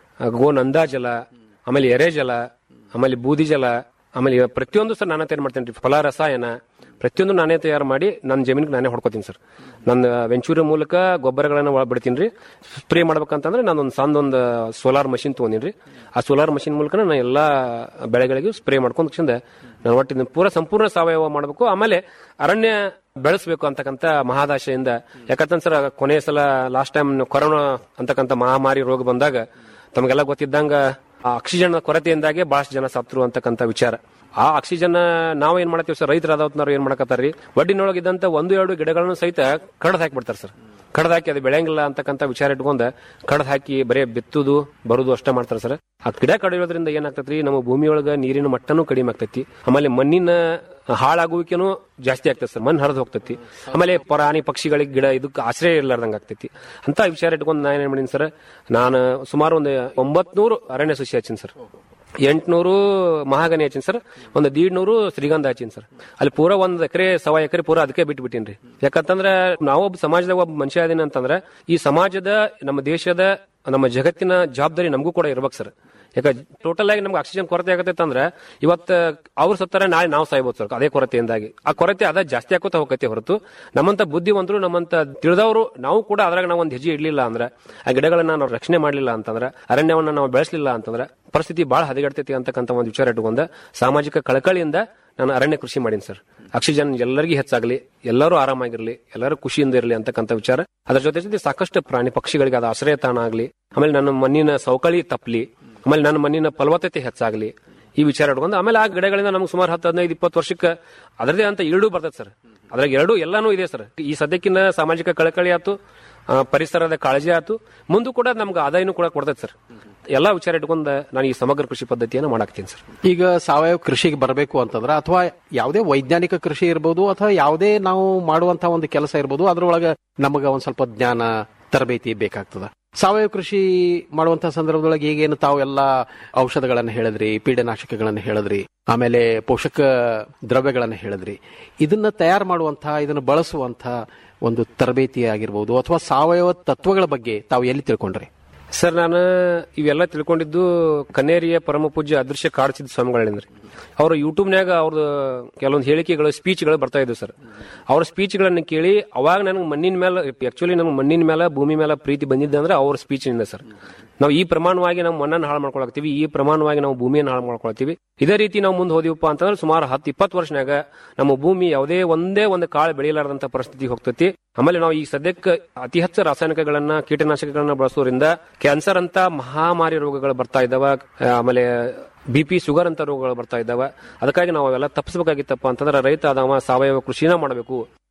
ಗೋ ನಂದಾಜಲ ಆಮೇಲೆ ಎರೆಜಲ ಆಮೇಲೆ ಬೂದಿ ಜಲ ಆಮೇಲೆ ಇವಾಗ ಪ್ರತಿಯೊಂದು ಸರ್ ನಾನೇ ತಯಾರು ಮಾಡ್ತೇನೆ ರೀ ಫಲ ರಸಾಯನ ಪ್ರತಿಯೊಂದು ನಾನೇ ತಯಾರು ಮಾಡಿ ನನ್ನ ಜಮೀನಿಗೆ ನಾನೇ ಹೊಡ್ಕೋತೀನಿ ಸರ್ ನನ್ನ ವೆಂಚೂರಿ ಮೂಲಕ ಗೊಬ್ಬರಗಳನ್ನ ಒಳ ಬಿಡ್ತೀನಿ ರೀ ಸ್ಪ್ರೇ ಮಾಡ್ಬೇಕಂತಂದ್ರೆ ನಾನು ಒಂದು ಸಣ್ಣದೊಂದು ಸೋಲಾರ್ ಮಷಿನ್ ತೊಗೊಂಡಿನಿ ರೀ ಆ ಸೋಲಾರ್ ಮಷಿನ್ ಮೂಲಕ ನಾನು ಎಲ್ಲ ಬೆಳೆಗಳಿಗೂ ಸ್ಪ್ರೇ ಮಾಡ್ಕೊಂಡು ತಕ್ಷಣ ನಾನು ಒಟ್ಟಿನ ಪೂರ ಸಂಪೂರ್ಣ ಸಾವಯವ ಮಾಡಬೇಕು ಆಮೇಲೆ ಅರಣ್ಯ ಬೆಳೆಸಬೇಕು ಅಂತಕ್ಕಂಥ ಮಹಾದಾಶೆಯಿಂದ ಯಾಕಂತಂದ್ರೆ ಸರ್ ಕೊನೆಯ ಸಲ ಲಾಸ್ಟ್ ಟೈಮ್ ಕೊರೋನಾ ಅಂತಕ್ಕಂಥ ಮಹಾಮಾರಿ ರೋಗ ಬಂದಾಗ ತಮಗೆಲ್ಲ ಗೊತ್ತಿದ್ದಂಗ ಆ ಆಕ್ಸಿಜನ್ ಕೊರತೆಯಿಂದಾಗೆ ಬಹಳಷ್ಟು ಜನ ಸತ್ರು ಅಂತಕ್ಕಂಥ ವಿಚಾರ ಆ ಆಕ್ಸಿಜನ್ ನಾವ್ ಏನ್ ಮಾಡತ್ತೀವಿ ಸರ್ ರೈತರಾದವ್ರು ಏನ್ ಮಾಡಕತ್ತಾರ್ರಿ ಒಡ್ಡಿನೊಳಗಿದ್ದಂತ ಒಂದು ಎರಡು ಗಿಡಗಳನ್ನು ಸಹಿತ ಕಡ್ದು ಹಾಕಿಬಿಡ್ತಾರೆ ಸರ್ ಕಡ್ದು ಹಾಕಿ ಅದು ಬೆಳೆಯಂಗಿಲ್ಲ ಅಂತಕ್ಕಂಥ ವಿಚಾರ ಇಟ್ಕೊಂಡ ಕಡ್ದು ಹಾಕಿ ಬರೇ ಬಿತ್ತುದು ಬರುದು ಅಷ್ಟೇ ಮಾಡ್ತಾರೆ ಸರ್ ಆ ಗಿಡ ಕಡಿಯೋದ್ರಿಂದ ಏನಾಗ್ತೈತ್ರಿ ನಮ್ಮ ಭೂಮಿಯೊಳಗ ನೀರಿನ ಮಟ್ಟನೂ ಕಡಿಮೆ ಆಗ್ತೈತಿ ಆಮೇಲೆ ಮಣ್ಣಿನ ಹಾಳಾಗುವಿಕೆನೂ ಜಾಸ್ತಿ ಆಗ್ತದೆ ಸರ್ ಮಣ್ಣು ಹರಿದು ಹೋಗ್ತೈತಿ ಆಮೇಲೆ ಪ್ರಾಣಿ ಪಕ್ಷಿಗಳಿಗೆ ಗಿಡ ಇದಕ್ಕೆ ಆಶ್ರಯ ಇರ್ಲಾರ್ದಂಗ ಆಗ್ತೈತಿ ಅಂತ ವಿಚಾರ ಇಟ್ಕೊಂಡು ನಾನು ಏನ್ ಮಾಡೀನಿ ಸರ್ ನಾನು ಸುಮಾರು ಒಂದು ಒಂಬತ್ನೂರು ಅರಣ್ಯ ಸಸಿ ಹಚ್ಚಿನಿ ಸರ್ ಎಂಟ್ನೂರು ಮಹಾಗನಿ ಹಚ್ಚಿನ ಸರ್ ಒಂದು ದೀಡ್ನೂರು ಶ್ರೀಗಂಧ ಹಚ್ಚಿನ ಸರ್ ಅಲ್ಲಿ ಪೂರ ಒಂದ್ ಎಕರೆ ಸವಾ ಎಕರೆ ಪೂರ ಅದಕ್ಕೆ ಬಿಟ್ಟು ಬಿಟ್ಟಿನ್ರಿ ಯಾಕಂತಂದ್ರೆ ನಾವೊಬ್ಬ ಸಮಾಜದಾಗ ಒಬ್ಬ ಮನುಷ್ಯ ಅದೀನಿ ಅಂತಂದ್ರೆ ಈ ಸಮಾಜದ ನಮ್ಮ ದೇಶದ ನಮ್ಮ ಜಗತ್ತಿನ ಜವಾಬ್ದಾರಿ ನಮಗೂ ಕೂಡ ಇರ್ಬೇಕು ಸರ್ ಯಾಕ ಟೋಟಲ್ ಆಗಿ ನಮ್ಗೆ ಆಕ್ಸಿಜನ್ ಕೊರತೆ ಆಗತ್ತೈತೆ ಅಂದ್ರೆ ಇವತ್ತು ಅವ್ರು ಸತ್ತಾರೆ ನಾಳೆ ನಾವು ಸಾಯ್ಬೋದು ಸರ್ ಅದೇ ಕೊರತೆಯಿಂದಾಗಿ ಆ ಕೊರತೆ ಅದ ಜಾಸ್ತಿ ಆಕೋತ ಹೋಗತ್ತೆ ಹೊರತು ನಮ್ಮಂತ ಬುದ್ಧಿವಂತರು ನಮ್ಮಂತ ತಿಳಿದವರು ನಾವು ಕೂಡ ಅದ್ರಾಗ ನಾವು ಒಂದು ಹೆಜ್ಜೆ ಇಡ್ಲಿಲ್ಲ ಅಂದ್ರೆ ಆ ಗಿಡಗಳನ್ನ ನಾವು ರಕ್ಷಣೆ ಮಾಡಲಿಲ್ಲ ಅಂತಂದ್ರೆ ಅರಣ್ಯವನ್ನ ನಾವು ಬೆಳೆಸಲಿಲ್ಲ ಅಂತಂದ್ರೆ ಪರಿಸ್ಥಿತಿ ಬಹಳ ಹದಗೆಡ್ತೈತಿ ಅಂತಕ್ಕಂಥ ಒಂದು ವಿಚಾರ ಇಟ್ಕೊಂಡ ಸಾಮಾಜಿಕ ಕಳಕಳಿಯಿಂದ ನಾನು ಅರಣ್ಯ ಕೃಷಿ ಮಾಡೀನಿ ಸರ್ ಆಕ್ಸಿಜನ್ ಎಲ್ಲರಿಗೂ ಹೆಚ್ಚಾಗಲಿ ಎಲ್ಲರೂ ಆರಾಮಾಗಿರ್ಲಿ ಎಲ್ಲರೂ ಖುಷಿಯಿಂದ ಇರಲಿ ಅಂತಕ್ಕಂಥ ವಿಚಾರ ಅದ್ರ ಜೊತೆ ಜೊತೆ ಸಾಕಷ್ಟು ಪ್ರಾಣಿ ಪಕ್ಷಿಗಳಿಗೆ ಅದು ಆಶ್ರಯ ತಾಣ ಆಗ್ಲಿ ಆಮೇಲೆ ನನ್ನ ಮಣ್ಣಿನ ಸೌಕಳಿ ತಪ್ಪಲಿ ಆಮೇಲೆ ನನ್ನ ಮಣ್ಣಿನ ಫಲವತ್ತತೆ ಹೆಚ್ಚಾಗ್ಲಿ ಈ ವಿಚಾರ ಇಟ್ಕೊಂಡು ಆಮೇಲೆ ಆ ಗಿಡಗಳಿಂದ ನಮ್ಗೆ ಸುಮಾರು ಹತ್ತು ಹದಿನೈದು ಇಪ್ಪತ್ತು ವರ್ಷಕ್ಕೆ ಅದರದೇ ಅಂತ ಎರಡೂ ಬರ್ತದೆ ಸರ್ ಅದ್ರಾಗ ಎರಡು ಎಲ್ಲಾನು ಇದೆ ಸರ್ ಈ ಸದ್ಯಕ್ಕಿನ್ನ ಸಾಮಾಜಿಕ ಕಳಕಳಿ ಆಯ್ತು ಆ, ಪರಿಸರದ ಕಾಳಜಿ ಆಯ್ತು ಮುಂದೂ ಕೂಡ ನಮ್ಗೆ ಆದಾಯನೂ ಕೂಡ ಕೊಡ್ತೈತೆ ಸರ್ ಎಲ್ಲಾ ವಿಚಾರ ಇಟ್ಕೊಂಡು ನಾನು ಈ ಸಮಗ್ರ ಕೃಷಿ ಪದ್ಧತಿಯನ್ನು ಮಾಡಾಕ್ತೀನಿ ಸರ್ ಈಗ ಸಾವಯವ ಕೃಷಿಗೆ ಬರಬೇಕು ಅಂತಂದ್ರೆ ಅಥವಾ ಯಾವುದೇ ವೈಜ್ಞಾನಿಕ ಕೃಷಿ ಇರ್ಬೋದು ಅಥವಾ ಯಾವುದೇ ನಾವು ಮಾಡುವಂತಹ ಒಂದು ಕೆಲಸ ಇರ್ಬೋದು ಅದ್ರೊಳಗೆ ನಮಗ ಒಂದ್ ಸ್ವಲ್ಪ ಜ್ಞಾನ ತರಬೇತಿ ಬೇಕಾಗ್ತದ ಸಾವಯವ ಕೃಷಿ ಮಾಡುವಂತಹ ಸಂದರ್ಭದೊಳಗೆ ಈಗೇನು ತಾವು ಎಲ್ಲ ಔಷಧಗಳನ್ನ ಹೇಳಿದ್ರಿ ಪೀಡನಾಶಕಗಳನ್ನ ಹೇಳಿದ್ರಿ ಆಮೇಲೆ ಪೋಷಕ ದ್ರವ್ಯಗಳನ್ನ ಹೇಳಿದ್ರಿ ಇದನ್ನ ತಯಾರು ಮಾಡುವಂತಹ ಇದನ್ನ ಬಳಸುವಂತಹ ಒಂದು ತರಬೇತಿ ಆಗಿರ್ಬೋದು ಅಥವಾ ಸಾವಯವ ತತ್ವಗಳ ಬಗ್ಗೆ ತಾವು ಎಲ್ಲಿ ತಿಳ್ಕೊಂಡ್ರಿ ಸರ್ ನಾನು ಇವೆಲ್ಲ ತಿಳ್ಕೊಂಡಿದ್ದು ಕನ್ನೇರಿಯ ಪರಮ ಪೂಜ್ಯ ಅದೃಶ್ಯ ಕಾಡ್ಸಿದ ಸ್ವಾಮಿಗಳಿಂದ ಅವ್ರ ಯೂಟ್ಯೂಬ್ನ್ಯಾಗ ಅವ್ರದ್ದು ಕೆಲವೊಂದು ಹೇಳಿಕೆಗಳು ಸ್ಪೀಚ್ಗಳು ಬರ್ತಾ ಇದ್ವು ಸರ್ ಅವ್ರ ಸ್ಪೀಚ್ಗಳನ್ನ ಕೇಳಿ ಅವಾಗ ನನಗೆ ಮಣ್ಣಿನ ಮೇಲೆ ಆಕ್ಚುಲಿ ನಮ್ಗೆ ಮಣ್ಣಿನ ಮೇಲೆ ಭೂಮಿ ಮೇಲೆ ಪ್ರೀತಿ ಬಂದಿದ್ದೆ ಅಂದ್ರೆ ಅವ್ರ ಸ್ಪೀಚ್ನಿಂದ ಸರ್ ನಾವು ಈ ಪ್ರಮಾಣವಾಗಿ ನಾವು ಮಣ್ಣನ್ನು ಹಾಳು ಮಾಡ್ಕೊಳಕ್ತೀವಿ ಈ ಪ್ರಮಾಣವಾಗಿ ನಾವು ಭೂಮಿಯನ್ನು ಹಾಳು ಮಾಡ್ಕೊಳ್ತೀವಿ ಇದೇ ರೀತಿ ನಾವು ಮುಂದೆ ಹೋದಿವಪ್ಪ ಅಂತಂದ್ರೆ ಸುಮಾರು ಹತ್ತು ಇಪ್ಪತ್ತು ವರ್ಷನಾಗ ನಮ್ಮ ಭೂಮಿ ಯಾವುದೇ ಒಂದೇ ಒಂದು ಕಾಳು ಬೆಳೆಯಲಾರದಂತ ಪರಿಸ್ಥಿತಿ ಹೋಗ್ತೈತಿ ಆಮೇಲೆ ನಾವು ಈ ಸದ್ಯಕ್ಕೆ ಅತಿ ಹೆಚ್ಚು ರಾಸಾಯನಿಕಗಳನ್ನ ಕೀಟನಾಶಕಗಳನ್ನ ಬಳಸೋದ್ರಿಂದ ಕ್ಯಾನ್ಸರ್ ಅಂತ ಮಹಾಮಾರಿ ರೋಗಗಳು ಬರ್ತಾ ಇದ್ದಾವ ಆ, ಆಮೇಲೆ ಬಿ ಪಿ ಶುಗರ್ ಅಂತ ರೋಗಗಳು ಬರ್ತಾ ಇದ್ದಾವ ಅದಕ್ಕಾಗಿ ನಾವು ಅವೆಲ್ಲ ತಪ್ಪಿಸಬೇಕಾಗಿತ್ತಪ್ಪ ಅಂತಂದ್ರೆ ರೈತ ಅದವ ಸಾವಯವ ಕೃಷಿನ ಮಾಡಬೇಕು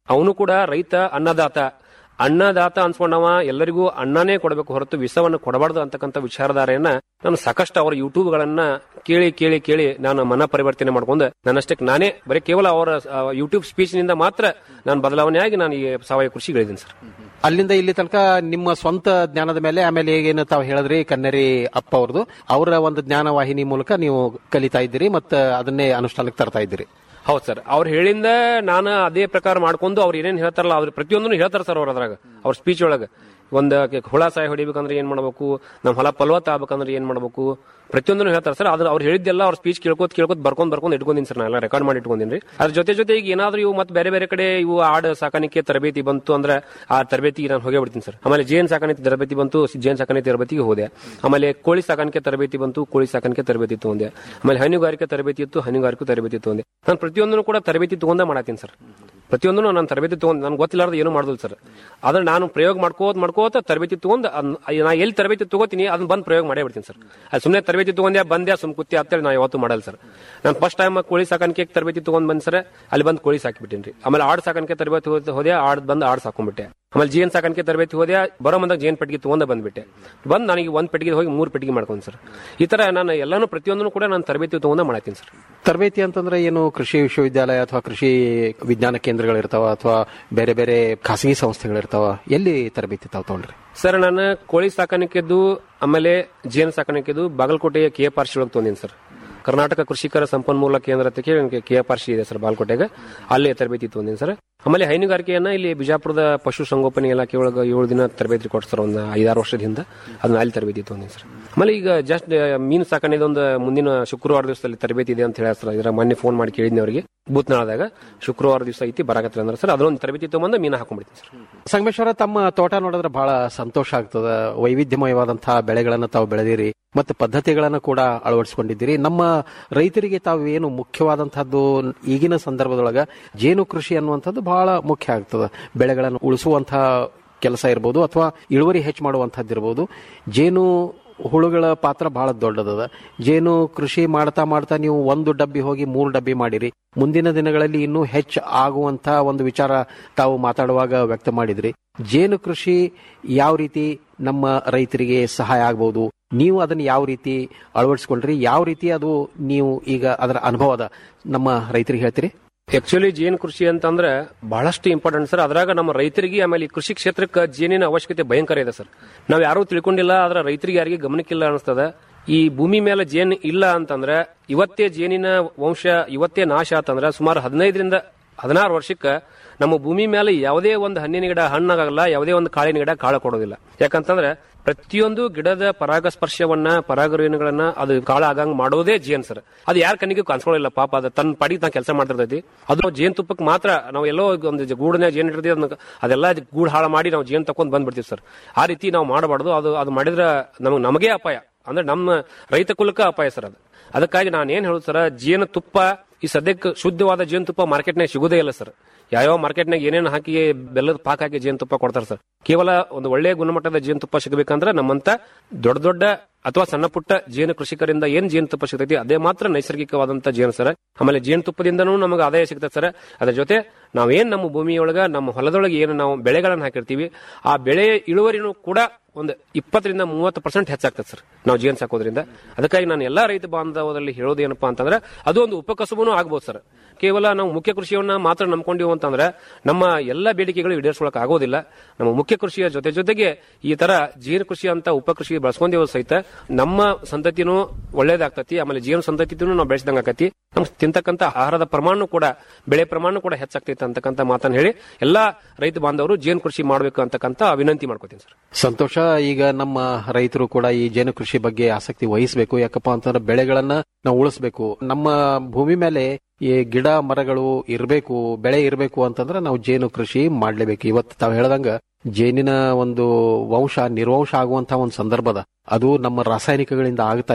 ಅವನು ಕೂಡ ರೈತ ಅನ್ನದಾತ ಅನ್ನದಾತ ಅನ್ಸ್ಕೊಂಡವ ಎಲ್ಲರಿಗೂ ಅನ್ನನೇ ಕೊಡಬೇಕು ಹೊರತು ವಿಷವನ್ನು ಕೊಡಬಾರ್ದು ಅಂತಕ್ಕಂಥ ವಿಚಾರಧಾರೆಯನ್ನ ನಾನು ಸಾಕಷ್ಟು ಅವರ ಯೂಟ್ಯೂಬ್ ಗಳನ್ನ ಕೇಳಿ ಕೇಳಿ ಕೇಳಿ ನಾನು ಮನ ಪರಿವರ್ತನೆ ಮಾಡ್ಕೊಂಡು ನನ್ನಷ್ಟಕ್ಕೆ ನಾನೇ ಬರೀ ಕೇವಲ ಅವರ ಯೂಟ್ಯೂಬ್ ಸ್ಪೀಚ್ ನಿಂದ ಮಾತ್ರ ನಾನು ಬದಲಾವಣೆಯಾಗಿ ನಾನು ಈ ಸಾವಯವ ಕೃಷಿಗಳಿದ್ದೀನಿ ಸರ್ ಅಲ್ಲಿಂದ ಇಲ್ಲಿ ತನಕ ನಿಮ್ಮ ಸ್ವಂತ ಜ್ಞಾನದ ಮೇಲೆ ಆಮೇಲೆ ಏನು ತಾವು ಹೇಳಿದ್ರಿ ಕನ್ನರಿ ಅಪ್ಪ ಅವ್ರದ್ದು ಅವರ ಒಂದು ಜ್ಞಾನ ವಾಹಿನಿ ಮೂಲಕ ನೀವು ಕಲಿತಾ ಇದ್ದೀರಿ ಮತ್ತೆ ಅದನ್ನೇ ಅನುಷ್ಠಾನಕ್ಕೆ ತರ್ತಾ ಇದ್ದೀರಿ ಹೌದು ಸರ್ ಅವ್ರು ಹೇಳಿಂದ ನಾನು ಅದೇ ಪ್ರಕಾರ ಮಾಡ್ಕೊಂಡು ಅವ್ರು ಏನೇನು ಹೇಳ್ತಾರಲ್ಲ ಅವ್ರ ಪ್ರತಿಯೊಂದನ್ನು ಹೇಳ್ತಾರೆ ಸರ್ ಅವ್ರ ಅದ್ರಾಗ ಅವ್ರ ಸ್ಪೀಚ್ ಒಳಗೆ ಒಂದು ಹುಳ ಸಾಯ ಹೊಡಿಬೇಕಂದ್ರೆ ಏನ್ ಮಾಡ್ಬೇಕು ನಮ್ಮ ಹೊಲ ಫಲವತ್ತ ಆಗ್ಬೇಕಂದ್ರೆ ಏನ್ ಮಾಡ್ಬೇಕು ಪ್ರತಿಯೊಂದನ್ನು ಹೇಳ್ತಾರೆ ಸರ್ ಅದ್ರ ಅವ್ರು ಹೇಳಿದ್ದೆಲ್ಲ ಅವ್ರ ಸ್ಪೀಚ್ ಕೇಳ್ಕೊತ ಕೇಳ್ಕೊತ ಬರ್ಕೊಂಡ್ ಬರ್ಕೊಂಡ್ ಇಟ್ಕೊಂಡಿನಿ ಸರ್ ನಾನು ರೆಕಾರ್ಡ್ ಮಾಡಿ ಇಟ್ಕೊಂಡಿನಿ ಅದ್ರ ಜೊತೆ ಜೊತೆ ಈಗ ಏನಾದ್ರೂ ಇವು ಮತ್ತೆ ಬೇರೆ ಬೇರೆ ಕಡೆ ಇವು ಆಡ್ ಸಾಕಾಣಿಕೆ ತರಬೇತಿ ಬಂತು ಅಂದ್ರೆ ಆ ತರಬೇತಿಗೆ ನಾನು ಹೋಗೇ ಬಿಡ್ತೀನಿ ಸರ್ ಆಮೇಲೆ ಜೇನ್ ಸಾಕಾಣಿಕೆ ತರಬೇತಿ ಬಂತು ಜೇನ್ ಸಾಕಾಣಿಕೆ ತರಬೇತಿಗೆ ಹೋದೆ ಆಮೇಲೆ ಕೋಳಿ ಸಾಕಾಣಿಕೆ ತರಬೇತಿ ಬಂತು ಕೋಳಿ ಸಾಕಾಣಿಕೆ ತರಬೇತಿ ತಗೊಂಡೆ ಆಮೇಲೆ ಹೈನುಗಾರಿಕೆ ತರಬೇತಿ ಇತ್ತು ಹೈನುಗಾರಿಕೆ ತರಬೇತಿ ತಗೊಂಡೆ ನಾನು ಪ್ರತಿಯೊಂದನ್ನು ಕೂಡ ತರಬೇತಿ ತಗೊಂಡೇ ಮಾಡತ್ತೀನಿ ಸರ್ ಪ್ರತಿಯೊಂದನ್ನು ನಾನು ತರಬೇತಿ ತಗೊಂಡ್ ನನ್ಗೆ ಗೊತ್ತಿಲ್ಲಾರ್ದು ಏನು ಮಾಡುದಿಲ್ಲ ಸರ್ ಆದ್ರೆ ನಾನು ಪ್ರಯೋಗ ಮಾಡ್ಕೋತ ಮಾಡ್ಕೋತ ತರಬೇತಿ ತಗೊಂಡ್ ಅದ್ನ- ನಾ ಎಲ್ಲಿ ತರಬೇತಿ ತಗೋತೀನಿ ಅದನ್ನ ಬಂದ್ ಪ್ರಯೋಗ ಮಾಡೇ ಬಿಡ್ತೀನಿ ಸರ್ ಅದು ಸುಮ್ಮನೆ ತರಬೇತಿ ತಗೊಂಡೆ ಬಂದೆ ಸುಮ್ ಕುತ್ತಿ ಅಂತೇಳಿ ನಾ ಯಾವತ್ತೂ ಮಾಡಲ್ಲ ಸರ್ ನಾನು ಫಸ್ಟ್ ಟೈಮ್ ಕೋಳಿ ಸಾಕಾಣಿಕೆ ತರಬೇತಿ ತಗೊಂಡ್ ಬಂದ್ ಸರ್ ಅಲ್ಲಿ ಬಂದು ಕೋಳಿ ಸಾಕಿಬಿಟ್ಟಿನಿ ಆಮೇಲೆ ಆಡ್ ಸಾಕಾಣಿಕೆ ತರಬೇತಿ ಹೋದ- ಹೋದೆ ಆಡ್ ಬಂದು ಆಡ್ ಸಾಕೊಂಡ್ಬಿಟ್ಟೆ ಆಮೇಲೆ ಜೇನ್ ಸಾಕಾಣಿಕೆ ತರಬೇತಿ ಹೋದೆ ಬರೋ ಮುಂದಾಗ ಜೇನ್ ಪೆಟ್ಟಿಗೆ ತಗೊಂಡ ಬಂದ್ಬಿಟ್ಟೆ ಬಂದು ನನಗೆ ಒಂದ್ ಪೆಟ್ಟಿಗೆ ಹೋಗಿ ಮೂರು ಪೆಟ್ಟಿಗೆ ಮಾಡ್ಕೊಂಡು ಸರ್ ಈ ತರ ನಾನು ಎಲ್ಲಾನು ಪ್ರತಿಯೊಂದನ್ನು ಕೂಡ ನಾನು ತರಬೇತಿ ತಗೊಂಡ ಮಾಡತ್ತೀನಿ ಸರ್ ತರಬೇತಿ ಅಂತಂದ್ರೆ ಏನು ಕೃಷಿ ವಿಶ್ವವಿದ್ಯಾಲಯ ಅಥವಾ ಕೃಷಿ ವಿಜ್ಞಾನ ಕೇಂದ್ರಗಳಿರ್ತಾವ ಅಥವಾ ಬೇರೆ ಬೇರೆ ಖಾಸಗಿ ಸಂಸ್ಥೆಗಳಿರ್ತಾವ ಎಲ್ಲಿ ತರಬೇತಿ ತಾವು ತಗೊಂಡ್ರಿ ಸರ್ ನಾನು ಕೋಳಿ ಸಾಕಾಣಿಕೆದು ಆಮೇಲೆ ಜೇನು ಸಾಕಾಣಿಕೆದು ಬಾಗಲಕೋಟೆಯ ಕೆ ಎಫ್ ಆರ್ ಸಿ ಒಳಗೆ ತೊಗೊಂಡಿನಿ ಸರ್ ಕರ್ನಾಟಕ ಕೃಷಿಕರ ಸಂಪನ್ಮೂಲ ಕೇಂದ್ರ ಅಂತ ಕೇಳಿ ಕೆ ಎಫ್ ಆರ್ ಸಿ ಇದೆ ಸರ್ ಬಾಗಲಕೋಟೆಗೆ ಅಲ್ಲೇ ತರಬೇತಿ ತೊಗೊಂಡಿನಿ ಸರ್ ಆಮೇಲೆ ಹೈನುಗಾರಿಕೆಯನ್ನ ಇಲ್ಲಿ ಬಿಜಾಪುರದ ಪಶು ಸಂಗೋಪನೆ ಇಲಾಖೆ ಒಳಗೆ ಏಳು ದಿನ ತರಬೇತಿ ಕೊಟ್ಟು ಸರ್ ಒಂದು ಐದಾರು ವರ್ಷದಿಂದ ಅದನ್ನ ಅಲ್ಲಿ ತರಬೇತಿ ತೊಗೊಂಡಿನಿ ಸರ್ ಆಮೇಲೆ ಈಗ ಜಸ್ಟ್ ಮೀನು ಸಾಕಣೆದೊಂದು ಮುಂದಿನ ಶುಕ್ರವಾರ ದಿವಸದಲ್ಲಿ ತರಬೇತಿ ಇದೆ ಅಂತ ಹೇಳಿ ಸರ್ ಇದರ ಮೊನ್ನೆ ಫೋನ್ ಮಾಡಿ ಕೇಳಿದ್ನಿ ಅವರಿಗೆ ಬೂತ್ನಾಳದಾಗ ಶುಕ್ರವಾರ ದಿವಸ ಐತಿ ಬರಾಕತ್ರಿ ಅಂದ್ರೆ ಸರ್ ಅದೊಂದು ತರಬೇತಿ ತಗೊಂಡು ಮೀನು ಹಾಕೊಂಡ್ಬಿಡ್ತೀನಿ ಸರ್ ಸಂಗಮೇಶ್ವರ ತಮ್ಮ ತೋಟ ನೋಡಿದ್ರೆ ಬಹಳ ಸಂತೋಷ ಆಗ್ತದ ವೈವಿಧ್ಯಮಯವಾದಂತಹ ಬೆಳೆಗಳನ್ನು ತಾವು ಬೆಳೆದಿರಿ ಮತ್ತು ಪದ್ಧತಿಗಳನ್ನು ಕೂಡ ಅಳವಡಿಸಿಕೊಂಡಿದ್ದೀರಿ ನಮ್ಮ ರೈತರಿಗೆ ತಾವು ಏನು ಮುಖ್ಯವಾದಂತಹದ್ದು ಈಗಿನ ಸಂದರ್ಭದೊಳಗ ಜೇನು ಕೃಷಿ ಅನ್ನುವಂಥದ್ದು ಬಹಳ ಮುಖ್ಯ ಆಗ್ತದ ಬೆಳೆಗಳನ್ನು ಉಳಿಸುವಂತಹ ಕೆಲಸ ಇರ್ಬೋದು ಅಥವಾ ಇಳುವರಿ ಹೆಚ್ಚು ಮಾಡುವಂತಹದ್ದು ಇರ್ಬೋದು ಜೇನು ಹುಳುಗಳ ಪಾತ್ರ ಬಹಳ ದೊಡ್ಡದದ ಜೇನು ಕೃಷಿ ಮಾಡ್ತಾ ಮಾಡ್ತಾ ನೀವು ಒಂದು ಡಬ್ಬಿ ಹೋಗಿ ಮೂರು ಡಬ್ಬಿ ಮಾಡಿರಿ ಮುಂದಿನ ದಿನಗಳಲ್ಲಿ ಇನ್ನೂ ಹೆಚ್ಚು ಆಗುವಂತ ಒಂದು ವಿಚಾರ ತಾವು ಮಾತಾಡುವಾಗ ವ್ಯಕ್ತ ಮಾಡಿದ್ರಿ ಜೇನು ಕೃಷಿ ಯಾವ ರೀತಿ ನಮ್ಮ ರೈತರಿಗೆ ಸಹಾಯ ಆಗ್ಬಹುದು ನೀವು ಅದನ್ನ ಯಾವ ರೀತಿ ಅಳವಡಿಸಿಕೊಂಡ್ರಿ ಯಾವ ರೀತಿ ಅದು ನೀವು ಈಗ ಅದರ ಅನುಭವದ ನಮ್ಮ ರೈತರಿಗೆ ಹೇಳ್ತೀರಿ ಆಕ್ಚುಲಿ ಜೇನು ಕೃಷಿ ಅಂತಂದ್ರೆ ಬಹಳಷ್ಟು ಇಂಪಾರ್ಟೆಂಟ್ ಸರ್ ಅದ್ರಾಗ ನಮ್ಮ ರೈತರಿಗೆ ಆಮೇಲೆ ಈ ಕೃಷಿ ಕ್ಷೇತ್ರಕ್ಕೆ ಜೇನಿನ ಅವಶ್ಯಕತೆ ಭಯಂಕರ ಇದೆ ಸರ್ ನಾವ್ ಯಾರು ತಿಳ್ಕೊಂಡಿಲ್ಲ ಆದ್ರೆ ರೈತರಿಗೆ ಯಾರಿಗೆ ಗಮನಕ್ಕಿಲ್ಲ ಅನಿಸ್ತದ ಈ ಭೂಮಿ ಮೇಲೆ ಜೇನ್ ಇಲ್ಲ ಅಂತಂದ್ರೆ ಇವತ್ತೇ ಜೇನಿನ ವಂಶ ಇವತ್ತೇ ನಾಶ ಆತಂದ್ರೆ ಸುಮಾರು ಹದಿನೈದರಿಂದ ಹದಿನಾರು ವರ್ಷಕ್ಕೆ ನಮ್ಮ ಭೂಮಿ ಮೇಲೆ ಯಾವುದೇ ಒಂದು ಹಣ್ಣಿನ ಗಿಡ ಹಣ್ಣಾಗಲ್ಲ ಯಾವುದೇ ಒಂದು ಕಾಳಿನ ಗಿಡ ಕಾಳು ಕೊಡೋದಿಲ್ಲ ಯಾಕಂತಂದ್ರೆ ಪ್ರತಿಯೊಂದು ಗಿಡದ ಪರಾಗಸ್ಪರ್ಶವನ್ನ ಪರಾಗರೇಣುಗಳನ್ನ ಅದು ಕಾಳ ಆಗಂಗ್ ಮಾಡೋದೇ ಜೇನ್ ಸರ್ ಅದು ಯಾರ ಕಣ್ಣಿಗೂ ಕಾಣಿಸ್ಕೊಳ್ಳಿಲ್ಲ ಪಾಪ ಅದು ತನ್ನ ಪಡಿ ತಾನು ಕೆಲಸ ಮಾಡ್ತಿರ್ತೈತಿ ಅದು ಜೇನ್ ತುಪ್ಪಕ್ಕೆ ಮಾತ್ರ ನಾವು ಎಲ್ಲೋ ಒಂದು ಗೂಡನ್ನ ಜೇನ್ ಇಡ್ತೀವಿ ಅದನ್ನ ಅದೆಲ್ಲ ಗೂಡು ಹಾಳು ಮಾಡಿ ನಾವು ಜೇನ್ ತಕೊಂಡ್ ಬಂದ್ಬಿಡ್ತೀವಿ ಸರ್ ಆ ರೀತಿ ನಾವು ಮಾಡಬಾರ್ದು ಅದು ಅದು ಮಾಡಿದ್ರೆ ನಮಗೆ ನಮಗೇ ಅಪಾಯ ಅಂದ್ರೆ ನಮ್ಮ ರೈತ ಕುಲಕ್ಕೆ ಅಪಾಯ ಸರ್ ಅದು ಅದಕ್ಕಾಗಿ ನಾನು ಏನ್ ಹೇಳುದು ಸರ್ ಜೇನು ತುಪ್ಪ ಈ ಸದ್ಯಕ್ಕೆ ಶುದ್ಧವಾದ ಜೇನು ತುಪ್ಪ ಮಾರ್ಕೆಟ್ನಾಗ ಸಿಗುದೇ ಇಲ್ಲ ಸರ್ ಯಾವ್ಯಾವ ಮಾರ್ಕೆಟ್ನಾಗ ಏನೇನು ಹಾಕಿ ಬೆಲ್ಲದ ಪಾಕ್ ಹಾಕಿ ಜೇನುತುಪ್ಪ ಕೊಡ್ತಾರೆ ಸರ್ ಕೇವಲ ಒಂದು ಒಳ್ಳೆಯ ಗುಣಮಟ್ಟದ ಜೇನುತುಪ್ಪ ಸಿಗಬೇಕಂದ್ರೆ ನಮ್ಮಂತ ದೊಡ್ಡ ದೊಡ್ಡ ಅಥವಾ ಸಣ್ಣ ಪುಟ್ಟ ಜೇನು ಕೃಷಿಕರಿಂದ ಏನ್ ಜೇನುತುಪ್ಪ ಸಿಗ್ತೈತಿ ಅದೇ ಮಾತ್ರ ನೈಸರ್ಗಿಕವಾದಂತ ಜೇನು ಸರ್ ಆಮೇಲೆ ಜೇನುತುಪ್ಪದಿಂದನೂ ನಮಗೆ ಆದಾಯ ಸಿಗ್ತದೆ ಸರ್ ಅದ್ರ ಜೊತೆ ನಾವೇನ್ ನಮ್ಮ ಭೂಮಿಯೊಳಗ ನಮ್ಮ ಹೊಲದೊಳಗೆ ಏನು ನಾವು ಬೆಳೆಗಳನ್ನ ಹಾಕಿರ್ತೀವಿ ಆ ಬೆಳೆಯ ಇಳುವರಿನೂ ಕೂಡ ಒಂದು ಇಪ್ಪತ್ತರಿಂದ ಮೂವತ್ತು ಪರ್ಸೆಂಟ್ ಹೆಚ್ಚಾಗ್ತದೆ ಸರ್ ನಾವು ಜೇನು ಸಾಕೋದ್ರಿಂದ ಅದಕ್ಕಾಗಿ ನಾನು ಎಲ್ಲಾ ರೈತ ಬಾಂಧವದಲ್ಲಿ ಹೇಳೋದು ಏನಪ್ಪಾ ಅಂತಂದ್ರೆ ಅದು ಒಂದು ಉಪಕಸಬೂ ಆಗ್ಬೋದು ಸರ್ ಕೇವಲ ನಾವು ಮುಖ್ಯ ಕೃಷಿಯನ್ನ ಮಾತ್ರ ನಂಬ್ಕೊಂಡಿವು ಅಂತಂದ್ರೆ ನಮ್ಮ ಎಲ್ಲ ಬೇಡಿಕೆಗಳು ಈಡೇರಿಸೋಳಕ್ ಆಗೋದಿಲ್ಲ ನಮ್ಮ ಮುಖ್ಯ ಕೃಷಿಯ ಜೊತೆ ಜೊತೆಗೆ ಈ ತರ ಜೇನು ಕೃಷಿ ಅಂತ ಉಪಕೃಷಿ ಬಳಸ್ಕೊಂಡೇವು ಸಹಿತ ನಮ್ಮ ಸಂತತಿನೂ ಒಳ್ಳೇದಾಗ್ತತಿ ಆಮೇಲೆ ಜೇನು ಸಂತತಿನೂ ನಾವು ಬೆಳೆಸಿದಂಗ ಆಕತಿ ನಮ್ ತಿಂತಕ್ಕಂತ ಆಹಾರದ ಪ್ರಮಾಣ ಕೂಡ ಬೆಳೆ ಪ್ರಮಾಣ ಕೂಡ ಹೆಚ್ಚಾಗ್ತೈತೆ ಅಂತಕ್ಕಂಥ ಮಾತನ್ನ ಹೇಳಿ ಎಲ್ಲಾ ರೈತ ಬಾಂಧವರು ಜೇನು ಕೃಷಿ ಮಾಡಬೇಕು ಅಂತಕ್ಕಂಥ ವಿನಂತಿ ಮಾಡ್ಕೋತೀನಿ ಸರ್ ಸಂತೋಷ ಈಗ ನಮ್ಮ ರೈತರು ಕೂಡ ಈ ಜೇನು ಕೃಷಿ ಬಗ್ಗೆ ಆಸಕ್ತಿ ವಹಿಸಬೇಕು ಯಾಕಪ್ಪ ಅಂತಂದ್ರೆ ಬೆಳೆಗಳನ್ನ ನಾವು ಉಳಿಸ್ಬೇಕು ನಮ್ಮ ಭೂಮಿ ಮೇಲೆ ಈ ಗಿಡ ಮರಗಳು ಇರಬೇಕು ಬೆಳೆ ಇರಬೇಕು ಅಂತಂದ್ರೆ ನಾವು ಜೇನು ಕೃಷಿ ಮಾಡ್ಲೇಬೇಕು ಇವತ್ತು ತಾವು ಹೇಳ್ದಂಗ ಜೇನಿನ ಒಂದು ವಂಶ ನಿರ್ವಂಶ ಆಗುವಂತಹ ಒಂದು ಸಂದರ್ಭದ ಅದು ನಮ್ಮ ರಾಸಾಯನಿಕಗಳಿಂದ ಆಗ್ತಾ ಇದೆ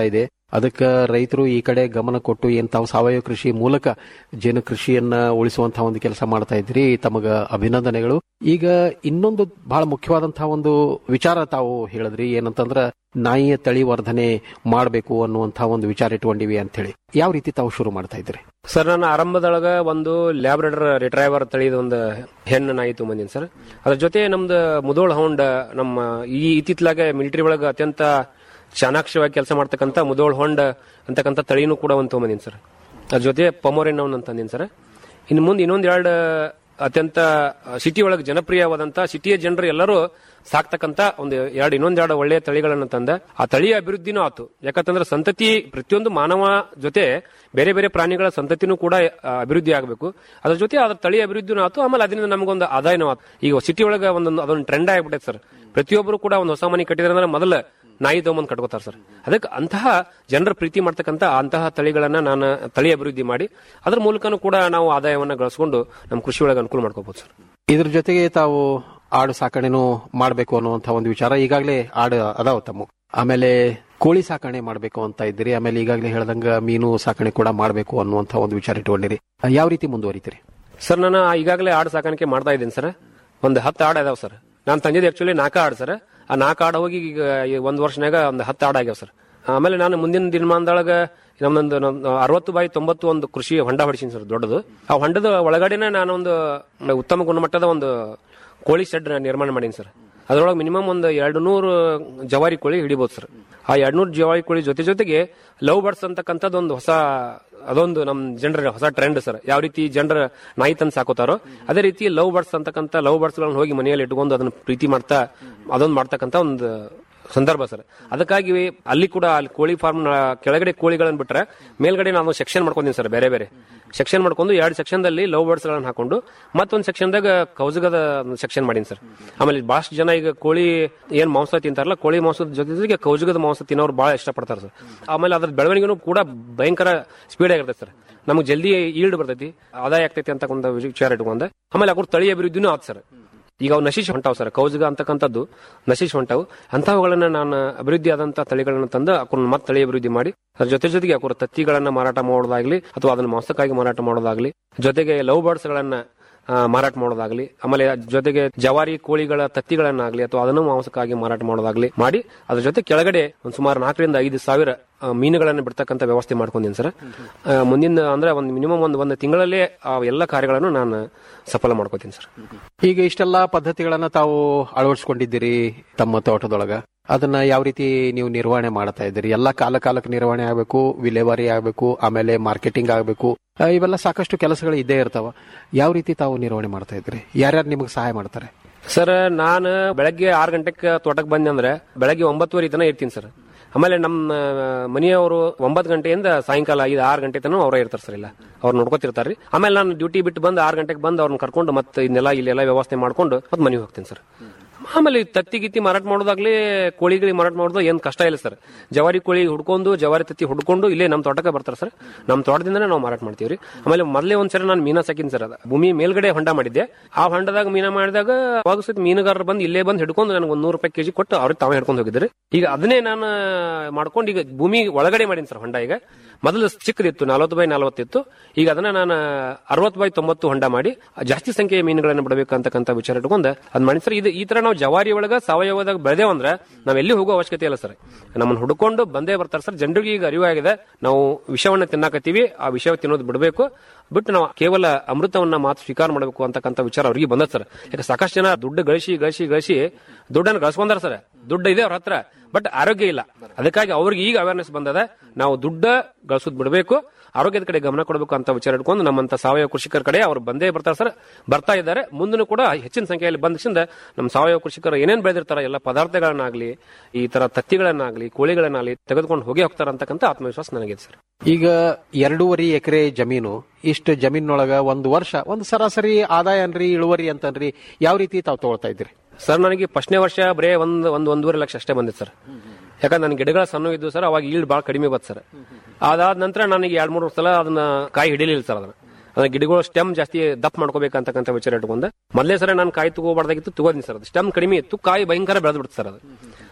ಅದಕ್ಕೆ ರೈತರು ಈ ಕಡೆ ಗಮನ ಕೊಟ್ಟು ಏನ್ ತಾವು ಸಾವಯವ ಕೃಷಿ ಮೂಲಕ ಜೇನು ಕೃಷಿಯನ್ನ ಉಳಿಸುವಂತಹ ಒಂದು ಕೆಲಸ ಮಾಡ್ತಾ ಇದ್ರಿ ತಮಗ ಅಭಿನಂದನೆಗಳು ಈಗ ಇನ್ನೊಂದು ಬಹಳ ಮುಖ್ಯವಾದಂತಹ ಒಂದು ವಿಚಾರ ತಾವು ಹೇಳಿದ್ರಿ ಏನಂತಂದ್ರ ನಾಯಿಯ ತಳಿ ವರ್ಧನೆ ಮಾಡಬೇಕು ಅನ್ನುವಂತಹ ಒಂದು ವಿಚಾರ ಇಟ್ಕೊಂಡಿವಿ ಅಂತ ಹೇಳಿ ಯಾವ ರೀತಿ ತಾವು ಶುರು ಮಾಡ್ತಾ ಇದ್ರಿ ಸರ್ ನಾನು ಆರಂಭದೊಳಗ ಒಂದು ಲ್ಯಾಬ್ರೇಟರ್ ರಿಟ್ರೈವರ್ ತಳಿದ ಒಂದು ಹೆಣ್ಣು ನಾಯಿ ತೊಗೊಂಬಂದಿನಿ ಸರ್ ಅದ್ರ ಜೊತೆ ನಮ್ದು ಮುದೋಳ್ ಹೌಂಡ್ ನಮ್ಮ ಈ ಇತ್ತಿತ್ಲಾಗೆ ಮಿಲಿಟರಿ ಒಳಗ ಅತ್ಯಂತ ಚಾಣಾಕ್ಷವಾಗಿ ಕೆಲಸ ಮಾಡ್ತಕ್ಕಂಥ ಮುದೋಳ್ ಹೊಂಡ್ ಅಂತಕ್ಕಂಥ ತಳಿನೂ ಕೂಡ ಒಂದು ತೊಗೊಂಬಂದಿನಿ ಸರ್ ಅದ್ರ ಜೊತೆ ಪಮೋರಿನ್ ಅಂತ ತಂದೀನಿ ಸರ್ ಇನ್ನು ಮುಂದೆ ಇನ್ನೊಂದ್ ಎರಡು ಅತ್ಯಂತ ಸಿಟಿ ಒಳಗೆ ಜನಪ್ರಿಯವಾದಂತ ಸಿಟಿಯ ಜನರು ಎಲ್ಲರೂ ಸಾಕ್ತಕ್ಕಂತ ಒಂದು ಎರಡು ಇನ್ನೊಂದ್ ಎರಡು ಒಳ್ಳೆಯ ತಳಿಗಳನ್ನ ತಂದ ಆ ತಳಿಯ ಅಭಿವೃದ್ಧಿನೂ ಆತು ಯಾಕಂತಂದ್ರೆ ಸಂತತಿ ಪ್ರತಿಯೊಂದು ಮಾನವ ಜೊತೆ ಬೇರೆ ಬೇರೆ ಪ್ರಾಣಿಗಳ ಸಂತತಿನೂ ಕೂಡ ಆ, ಅಭಿವೃದ್ಧಿ ಆಗಬೇಕು ಅದ್ರ ಜೊತೆ ಅದ್ರ ತಳಿ ಅಭಿವೃದ್ಧಿನೂ ಆತು ಆಮೇಲೆ ಅದರಿಂದ ನಮಗೊಂದು ಆದಾಯನೂ ಆತು ಈಗ ಸಿಟಿ ಒಳಗೆ ಒಂದೊಂದು ಅದೊಂದು ಟ್ರೆಂಡ್ ಆಗ್ಬಿಟ್ಟೈತೆ ಸರ್ ಪ್ರತಿಯೊಬ್ಬರು ಕೂಡ ಒಂದು ಹೊಸ ಮನೆ ಕಟ್ಟಿದ್ರೆ ಅಂದ್ರೆ ಮೊದಲ ನಾಯಿ ತಗೊಂಬಂದು ಕಟ್ಕೋತಾರೆ ಸರ್ ಅದಕ್ಕೆ ಅಂತಹ ಜನರ ಪ್ರೀತಿ ಮಾಡ್ತಕ್ಕಂಥ ಅಂತಹ ತಳಿಗಳನ್ನ ನಾನು ತಳಿ ಅಭಿವೃದ್ಧಿ ಮಾಡಿ ಅದ್ರ ಮೂಲಕನೂ ಕೂಡ ನಾವು ಆದಾಯವನ್ನ ಗಳಿಸ್ಕೊಂಡು ನಮ್ಮ ಕೃಷಿ ಒಳಗೆ ಅನುಕೂಲ ಮಾಡ್ಕೋಬಹುದು ಸರ್ ಇದ್ರ ಜೊತೆಗೆ ತಾವು ಆಡು ಸಾಕಣೆನೂ ಮಾಡಬೇಕು ಅನ್ನುವಂತಹ ಒಂದು ವಿಚಾರ ಈಗಾಗಲೇ ಆಡು ಅದಾವ ತಮ್ಮ ಆಮೇಲೆ ಕೋಳಿ ಸಾಕಣೆ ಮಾಡಬೇಕು ಅಂತ ಇದ್ದೀರಿ ಆಮೇಲೆ ಈಗಾಗಲೇ ಹೇಳ್ದಂಗ ಮೀನು ಸಾಕಣೆ ಕೂಡ ಮಾಡಬೇಕು ಅನ್ನುವಂತಹ ಒಂದು ವಿಚಾರ ಇಟ್ಕೊಂಡಿರಿ ಯಾವ ರೀತಿ ಮುಂದುವರಿತೀರಿ ಸರ್ ನಾನು ಈಗಾಗಲೇ ಆಡು ಸಾಕಾಣಿಕೆ ಮಾಡ್ತಾ ಇದ್ದೀನಿ ಸರ್ ಒಂದು ಹತ್ತು ಆಡು ಅದಾವ ಸರ್ ನಾನು ತಂದಿದ್ದು ಆಕ್ಚುಲಿ ನಾಲ್ಕು ಆಡು ಸರ್ ಆ ನಾಲ್ಕು ಆಡು ಹೋಗಿ ಈಗ ಈ ಒಂದ್ ವರ್ಷನಾಗ ಒಂದು ಹತ್ತು ಆಡು ಆಗ್ಯಾವ ಸರ್ ಆಮೇಲೆ ನಾನು ಮುಂದಿನ ದಿನಮಾನದೊಳಗ ನಮ್ದೊಂದು ನಮ್ದು ಅರವತ್ತು ಬಾಯಿ ತೊಂಬತ್ತು ಒಂದು ಕೃಷಿ ಹೊಂಡ ಹೊಡಿಸಿನಿ ಸರ್ ದೊಡ್ಡದು ಆ ಹೊಂಡದ ಒಳಗಡೆನೆ ನಾನೊಂದು ಉತ್ತಮ ಗುಣಮಟ್ಟದ ಒಂದು ಕೋಳಿ ಶೆಡ್ ನಿರ್ಮಾಣ ಮಾಡೀನಿ ಸರ್ ಅದರೊಳಗೆ ಮಿನಿಮಮ್ ಒಂದು ಎರಡು ನೂರು ಜವಾರಿ ಕೋಳಿ ಹಿಡಿಬಹುದು ಸರ್ ಆ ಎರಡು ನೂರು ಜವಾರಿ ಕೋಳಿ ಜೊತೆ ಜೊತೆಗೆ ಲವ್ ಬರ್ಡ್ಸ್ ಅಂತಕ್ಕಂಥದ್ದು ಒಂದು ಹೊಸ ಅದೊಂದು ನಮ್ ಜನರ ಹೊಸ ಟ್ರೆಂಡ್ ಸರ್ ಯಾವ ರೀತಿ ಜನರ ನಾಯಿ ತಂದು ಸಾಕೋತಾರೋ ಅದೇ ರೀತಿ ಲವ್ ಬರ್ಡ್ಸ್ ಅಂತಕ್ಕಂಥ ಲವ್ ಬರ್ಡ್ಸ್ ಗಳನ್ನ ಹೋಗಿ ಮನೆಯಲ್ಲಿ ಇಟ್ಕೊಂಡು ಅದನ್ನ ಪ್ರೀತಿ ಮಾಡ್ತಾ ಅದೊಂದು ಮಾಡ್ತಕ್ಕಂಥ ಒಂದು ಸಂದರ್ಭ ಸರ್ ಅದಕ್ಕಾಗಿ ಅಲ್ಲಿ ಕೂಡ ಅಲ್ಲಿ ಕೋಳಿ ಫಾರ್ಮ್ ಕೆಳಗಡೆ ಕೋಳಿಗಳನ್ನ ಬಿಟ್ರೆ ಮೇಲ್ಗಡೆ ನಾನು ಸೆಕ್ಷನ್ ಮಾಡ್ಕೊಂಡಿನಿ ಸರ್ ಬೇರೆ ಬೇರೆ ಸೆಕ್ಷನ್ ಮಾಡ್ಕೊಂಡು ಎರಡು ಸೆಕ್ಷನ್ ದಲ್ಲಿ ಲವ್ ಬರ್ಡ್ಸ್ ಗಳನ್ನ ಹಾಕೊಂಡು ಮತ್ತೊಂದು ಸೆಕ್ಷನ್ ದಾಗ ಕೌಜಗದ ಸೆಕ್ಷನ್ ಮಾಡೀನಿ ಸರ್ ಆಮೇಲೆ ಬಹಳಷ್ಟು ಜನ ಈಗ ಕೋಳಿ ಏನ್ ಮಾಂಸ ತಿಂತಾರಲ್ಲ ಕೋಳಿ ಮಾಂಸದ ಜೊತೆ ಜೊತೆಗೆ ಕೌಜಗದ ಮಾಂಸ ತಿನ್ನೋರು ಬಹಳ ಇಷ್ಟಪಡ್ತಾರೆ ಸರ್ ಆಮೇಲೆ ಅದ್ರ ಬೆಳವಣಿಗೆನೂ ಕೂಡ ಭಯಂಕರ ಸ್ಪೀಡ್ ಆಗಿರ್ತದೆ ಸರ್ ನಮ್ಗೆ ಜಲ್ದಿ ಈಲ್ಡ್ ಬರ್ತೈತಿ ಆದಾಯ ಆಗ್ತೈತಿ ಅಂತ ಒಂದು ವಿಚಾರ ಇಟ್ಕೊಂಡ ಆಮೇಲೆ ಅವ್ರ ತಳಿ ಅಭಿವೃದ್ಧಿನೂ ಆತ್ ಸರ್ ಈಗ ಅವು ನಶಿಸಿ ಹೊಂಟಾವ್ ಸರ್ ಕೌಜಗ ಅಂತಕ್ಕಂಥದ್ದು ನಶಿಸಿ ಹೊಂಟಾವು ಅಂತವುಗಳನ್ನ ನಾನು ಅಭಿವೃದ್ಧಿ ಆದಂತ ತಳಿಗಳನ್ನ ತಂದು ಅವ್ರನ್ನ ಮತ್ತೆ ತಳಿ ಅಭಿವೃದ್ಧಿ ಮಾಡಿ ಅದ್ರ ಜೊತೆ ಜೊತೆಗೆ ಅವ್ರ ತತ್ತಿಗಳನ್ನ ಮಾರಾಟ ಮಾಡೋದಾಗ್ಲಿ ಅಥವಾ ಅದನ್ನ ಮಾಂಸಕ್ಕಾಗಿ ಮಾರಾಟ ಮಾಡೋದಾಗ್ಲಿ ಜೊತೆಗೆ ಲವ್ ಬರ್ಡ್ಸ್ ಗಳನ್ನ ಆ, ಮಾರಾಟ ಮಾಡೋದಾಗ್ಲಿ ಆಮೇಲೆ ಜೊತೆಗೆ ಜವಾರಿ ಕೋಳಿಗಳ ತತ್ತಿಗಳನ್ನಾಗ್ಲಿ ಅಥವಾ ಅದನ್ನು ಮಾಂಸಕ್ಕಾಗಿ ಮಾರಾಟ ಮಾಡೋದಾಗ್ಲಿ ಮಾಡಿ ಅದ್ರ ಜೊತೆ ಕೆಳಗಡೆ ಒಂದು ಸುಮಾರು ನಾಲ್ಕರಿಂದ ಐದು ಸಾವಿರ ಆ, ಮೀನುಗಳನ್ನ ಬಿಡ್ತಕ್ಕಂಥ ವ್ಯವಸ್ಥೆ ಮಾಡ್ಕೊಂಡಿನಿ ಸರ್ ಆ, ಮುಂದಿನ ಅಂದ್ರೆ ಒಂದು ಮಿನಿಮಮ್ ಒಂದು ಒಂದು ತಿಂಗಳಲ್ಲೇ ಆ ಎಲ್ಲ ಕಾರ್ಯಗಳನ್ನು ನಾನು ಸಫಲ ಮಾಡ್ಕೋತೀನಿ ಸರ್ ಈಗ ಇಷ್ಟೆಲ್ಲಾ ಪದ್ಧತಿಗಳನ್ನ ತಾವು ಅಳವಡಿಸ್ಕೊಂಡಿದ್ದೀರಿ ತಮ್ಮ ತೋಟದೊಳಗ ಅದನ್ನ ಯಾವ ರೀತಿ ನೀವು ನಿರ್ವಹಣೆ ಮಾಡ್ತಾ ಇದ್ದೀರಿ ಎಲ್ಲ ಕಾಲ ಕಾಲಕ್ಕೆ ನಿರ್ವಹಣೆ ಆಗಬೇಕು ವಿಲೇವಾರಿ ಆಗಬೇಕು ಆಮೇಲೆ ಮಾರ್ಕೆಟಿಂಗ್ ಆಗಬೇಕು ಇವೆಲ್ಲ ಸಾಕಷ್ಟು ಕೆಲಸಗಳು ಇದ್ದೇ ಇರ್ತಾವ ಯಾವ ರೀತಿ ತಾವು ನಿರ್ವಹಣೆ ಮಾಡ್ತಾ ಇದ್ದೀರಿ ಯಾರ್ಯಾರು ನಿಮಗೆ ಸಹಾಯ ಮಾಡ್ತಾರೆ ಸರ್ ನಾನು ಬೆಳಗ್ಗೆ ಆರು ಗಂಟೆಗೆ ತೋಟಕ್ಕೆ ಬಂದೆ ಅಂದ್ರೆ ಬೆಳಗ್ಗೆ ಒಂಬತ್ತುವರೆ ತನಕ ಇರ್ತೀನಿ ಸರ್ ಆಮೇಲೆ ನಮ್ಮ ಮನೆಯವರು ಒಂಬತ್ತು ಗಂಟೆಯಿಂದ ಸಾಯಂಕಾಲ ಐದು ಆರು ಗಂಟೆ ತನಕ ಅವರೇ ಇರ್ತಾರೆ ಸರ್ ಇಲ್ಲ ಅವ್ರು ನೋಡ್ಕೊತಿರ್ತಾರೆ ಆಮೇಲೆ ನಾನು ಡ್ಯೂಟಿ ಬಿಟ್ಟು ಬಂದು ಆರು ಗಂಟೆಗೆ ಬಂದು ಅವ್ರನ್ನ ಕರ್ಕೊಂಡು ಮತ್ತೆ ಇದನ್ನೆಲ್ಲ ಇಲ್ಲೆಲ್ಲ ವ್ಯವಸ್ಥೆ ಮಾಡ್ಕೊಂಡು ಮತ್ತೆ ಮನೆಗೆ ಹೋಗ್ತೀನಿ ಸರ್ ಆಮೇಲೆ ಈ ತತ್ತಿ ಗಿತ್ತಿ ಮಾರಾಟ ಮಾಡೋದಾಗ್ಲಿ ಕೋಳಿಗಳಿಗೆ ಮಾರಾಟ ಮಾಡೋದು ಏನ್ ಕಷ್ಟ ಇಲ್ಲ ಸರ್ ಜವಾರಿ ಕೋಳಿ ಹುಡ್ಕೊಂಡು ಜವಾರಿ ತತ್ತಿ ಹುಡ್ಕೊಂಡು ಇಲ್ಲೇ ನಮ್ಮ ತೋಟಕ್ಕೆ ಬರ್ತಾರೆ ಸರ್ ನಮ್ಮ ತೋಟದಿಂದನೇ ನಾವು ಮಾರಾಟ ಮಾಡ್ತೀವಿ ಆಮೇಲೆ ಮೊದಲೇ ಒಂದ್ಸರಿ ನಾನು ಮೀನಾ ಸಾಕಿನಿ ಸರ್ ಅದ ಭೂಮಿ ಮೇಲ್ಗಡೆ ಹೊಂಡ ಮಾಡಿದ್ದೆ ಆ ಹೊಂಡದಾಗ ಮೀನಾ ಮಾಡಿದಾಗ ಅವಾಗ ಸಹಿತ ಮೀನುಗಾರರು ಬಂದು ಇಲ್ಲೇ ಬಂದು ಹಿಡ್ಕೊಂಡು ನನಗೆ ಒಂದ್ ನೂರು ರೂಪಾಯಿ ಕೆಜಿ ಕೊಟ್ಟು ಅವ್ರಿಗೆ ತಾವೇ ಹಿಡ್ಕೊಂಡು ಹೋಗಿದ್ದಾರೆ ಈಗ ಅದನ್ನೇ ನಾನು ಮಾಡ್ಕೊಂಡು ಈಗ ಭೂಮಿ ಒಳಗಡೆ ಮಾಡೀನಿ ಸರ್ ಹೊಂಡ ಈಗ ಮೊದಲು ಚಿಕ್ಕದಿತ್ತು ನಲವತ್ತು ಬೈ ನಲವತ್ತಿತ್ತು ಈಗ ಅದನ್ನ ನಾನು ಅರವತ್ತು ಬೈ ತೊಂಬತ್ತು ಹೊಂಡ ಮಾಡಿ ಜಾಸ್ತಿ ಸಂಖ್ಯೆಯ ಮೀನುಗಳನ್ನು ಬಿಡಬೇಕು ಅಂತಕ್ಕಂಥ ವಿಚಾರ ಇಟ್ಕೊಂಡು ಅದ್ ಮಾಡಿ ಸರ್ ಇದು ಈ ತರ ನಾವು ಜವಾರಿ ಒಳಗ ಸಾವಯವದಾಗ ಬೆಳೆದೇವಂದ್ರೆ ನಾವ್ ಎಲ್ಲಿ ಹೋಗೋ ಅವಶ್ಯಕತೆ ಇಲ್ಲ ಸರ್ ನಮ್ಮನ್ನ ಹುಡ್ಕೊಂಡು ಬಂದೇ ಬರ್ತಾರೆ ಸರ್ ಜನರಿಗೆ ಈಗ ಅರಿವಾಗಿದೆ ನಾವು ವಿಷವನ್ನ ತಿನ್ನಾಕತ್ತೀವಿ ಆ ವಿಷಯ ತಿನ್ನೋದು ಬಿಡಬೇಕು ಬಿಟ್ಟು ನಾವು ಕೇವಲ ಅಮೃತವನ್ನ ಮಾತು ಸ್ವೀಕಾರ ಮಾಡಬೇಕು ಅಂತಕ್ಕಂಥ ವಿಚಾರ ಅವ್ರಿಗೆ ಬಂದ ಸರ್ ಯಾಕೆ ಸಾಕಷ್ಟು ಜನ ದುಡ್ಡು ಗಳಿಸಿ ಗಳಿಸಿ ಗಳಿಸಿ ದುಡ್ಡನ್ನು ಗಳಿಸ್ಕೊಂಡಾರ ಸರ್ ದುಡ್ಡು ಇದೆ ಅವ್ರ ಹತ್ರ ಬಟ್ ಆರೋಗ್ಯ ಇಲ್ಲ ಅದಕ್ಕಾಗಿ ಅವ್ರಿಗೆ ಈಗ ಅವೇರ್ನೆಸ್ ಬಂದದ ನಾವು ದುಡ್ಡ ಗಳಿಸೋದು ಬಿಡಬೇಕು ಆರೋಗ್ಯದ ಕಡೆ ಗಮನ ಕೊಡಬೇಕು ಅಂತ ವಿಚಾರ ಇಟ್ಕೊಂಡು ನಮ್ಮಂತ ಸಾವಯವ ಕೃಷಿಕರ ಕಡೆ ಅವ್ರು ಬಂದೇ ಬರ್ತಾರೆ ಸರ್ ಬರ್ತಾ ಇದ್ದಾರೆ ಮುಂದೂ ಕೂಡ ಹೆಚ್ಚಿನ ಸಂಖ್ಯೆಯಲ್ಲಿ ಬಂದಿಂದ ನಮ್ಮ ಸಾವಯವ ಕೃಷಿಕರು ಏನೇನ್ ಬೆಳೆದಿರ್ತಾರೆ ಎಲ್ಲ ಪದಾರ್ಥಗಳನ್ನಾಗ್ಲಿ ಈ ತರ ತತ್ತಿಗಳನ್ನಾಗ್ಲಿ ಕೋಳಿಗಳನ್ನಾಗ್ಲಿ ತೆಗೆದುಕೊಂಡು ಹೋಗಿ ಹೋಗ್ತಾರೆ ಅಂತಕ್ಕಂಥ ಆತ್ಮವಿಶ್ವಾಸ ನನಗಿದೆ ಸರ್ ಈಗ ಎರಡೂವರೆ ಎಕರೆ ಜಮೀನು ಇಷ್ಟು ಜಮೀನೊಳಗ ಒಂದು ವರ್ಷ ಒಂದು ಸರಾಸರಿ ಆದಾಯ ಅನ್ರಿ ಇಳುವರಿ ಅಂತನ್ರಿ ಯಾವ ರೀತಿ ತಾವು ತಗೊಳ್ತಾ ಇದ್ರಿ ಸರ್ ನನಗೆ ಫಸ್ಟ್ನೇ ವರ್ಷ ಬರೇ ಒಂದ್ ಒಂದ್ ಒಂದೂವರೆ ಲಕ್ಷ ಅಷ್ಟೇ ಬಂದಿತ್ತು ಸರ್ ಯಾಕಂದ್ರೆ ನನ್ನ ಗಿಡಗಳ ಸಣ್ಣ ಇದ್ದು ಸರ್ ಅವಾಗ ಈಲ್ಡ್ ಭಾಳ ಕಡಿಮೆ ಬಂತು ಸರ್ ಅದಾದ ನಂತರ ನನಗೆ ಎರಡ್ ಮೂರು ಸಲ ಅದನ್ನ ಕಾಯಿ ಹಿಡಿಲಿಲ್ಲ ಸರ್ ಅದನ್ನ ಅದನ್ನ ಗಿಡಗಳು ಸ್ಟೆಮ್ ಜಾಸ್ತಿ ದಪ್ಪ ಮಾಡ್ಕೋಬೇಕಂತಕ್ಕಂಥ ವಿಚಾರ ಇಟ್ಕೊಂಡೆ ಮೊದಲೇ ಸರ ನಾನು ಕಾಯಿ ತಗೋಬಾರ್ದಾಗಿತ್ತು ತಗೋದಿನಿ ಸರ್ ಅದು ಸ್ಟೆಮ್ ಕಡಿಮೆ ಇತ್ತು ಕಾಯಿ ಭಯಂಕರ ಬೆಳೆದ್ಬಿಡ್ತು ಸರ್ ಅದು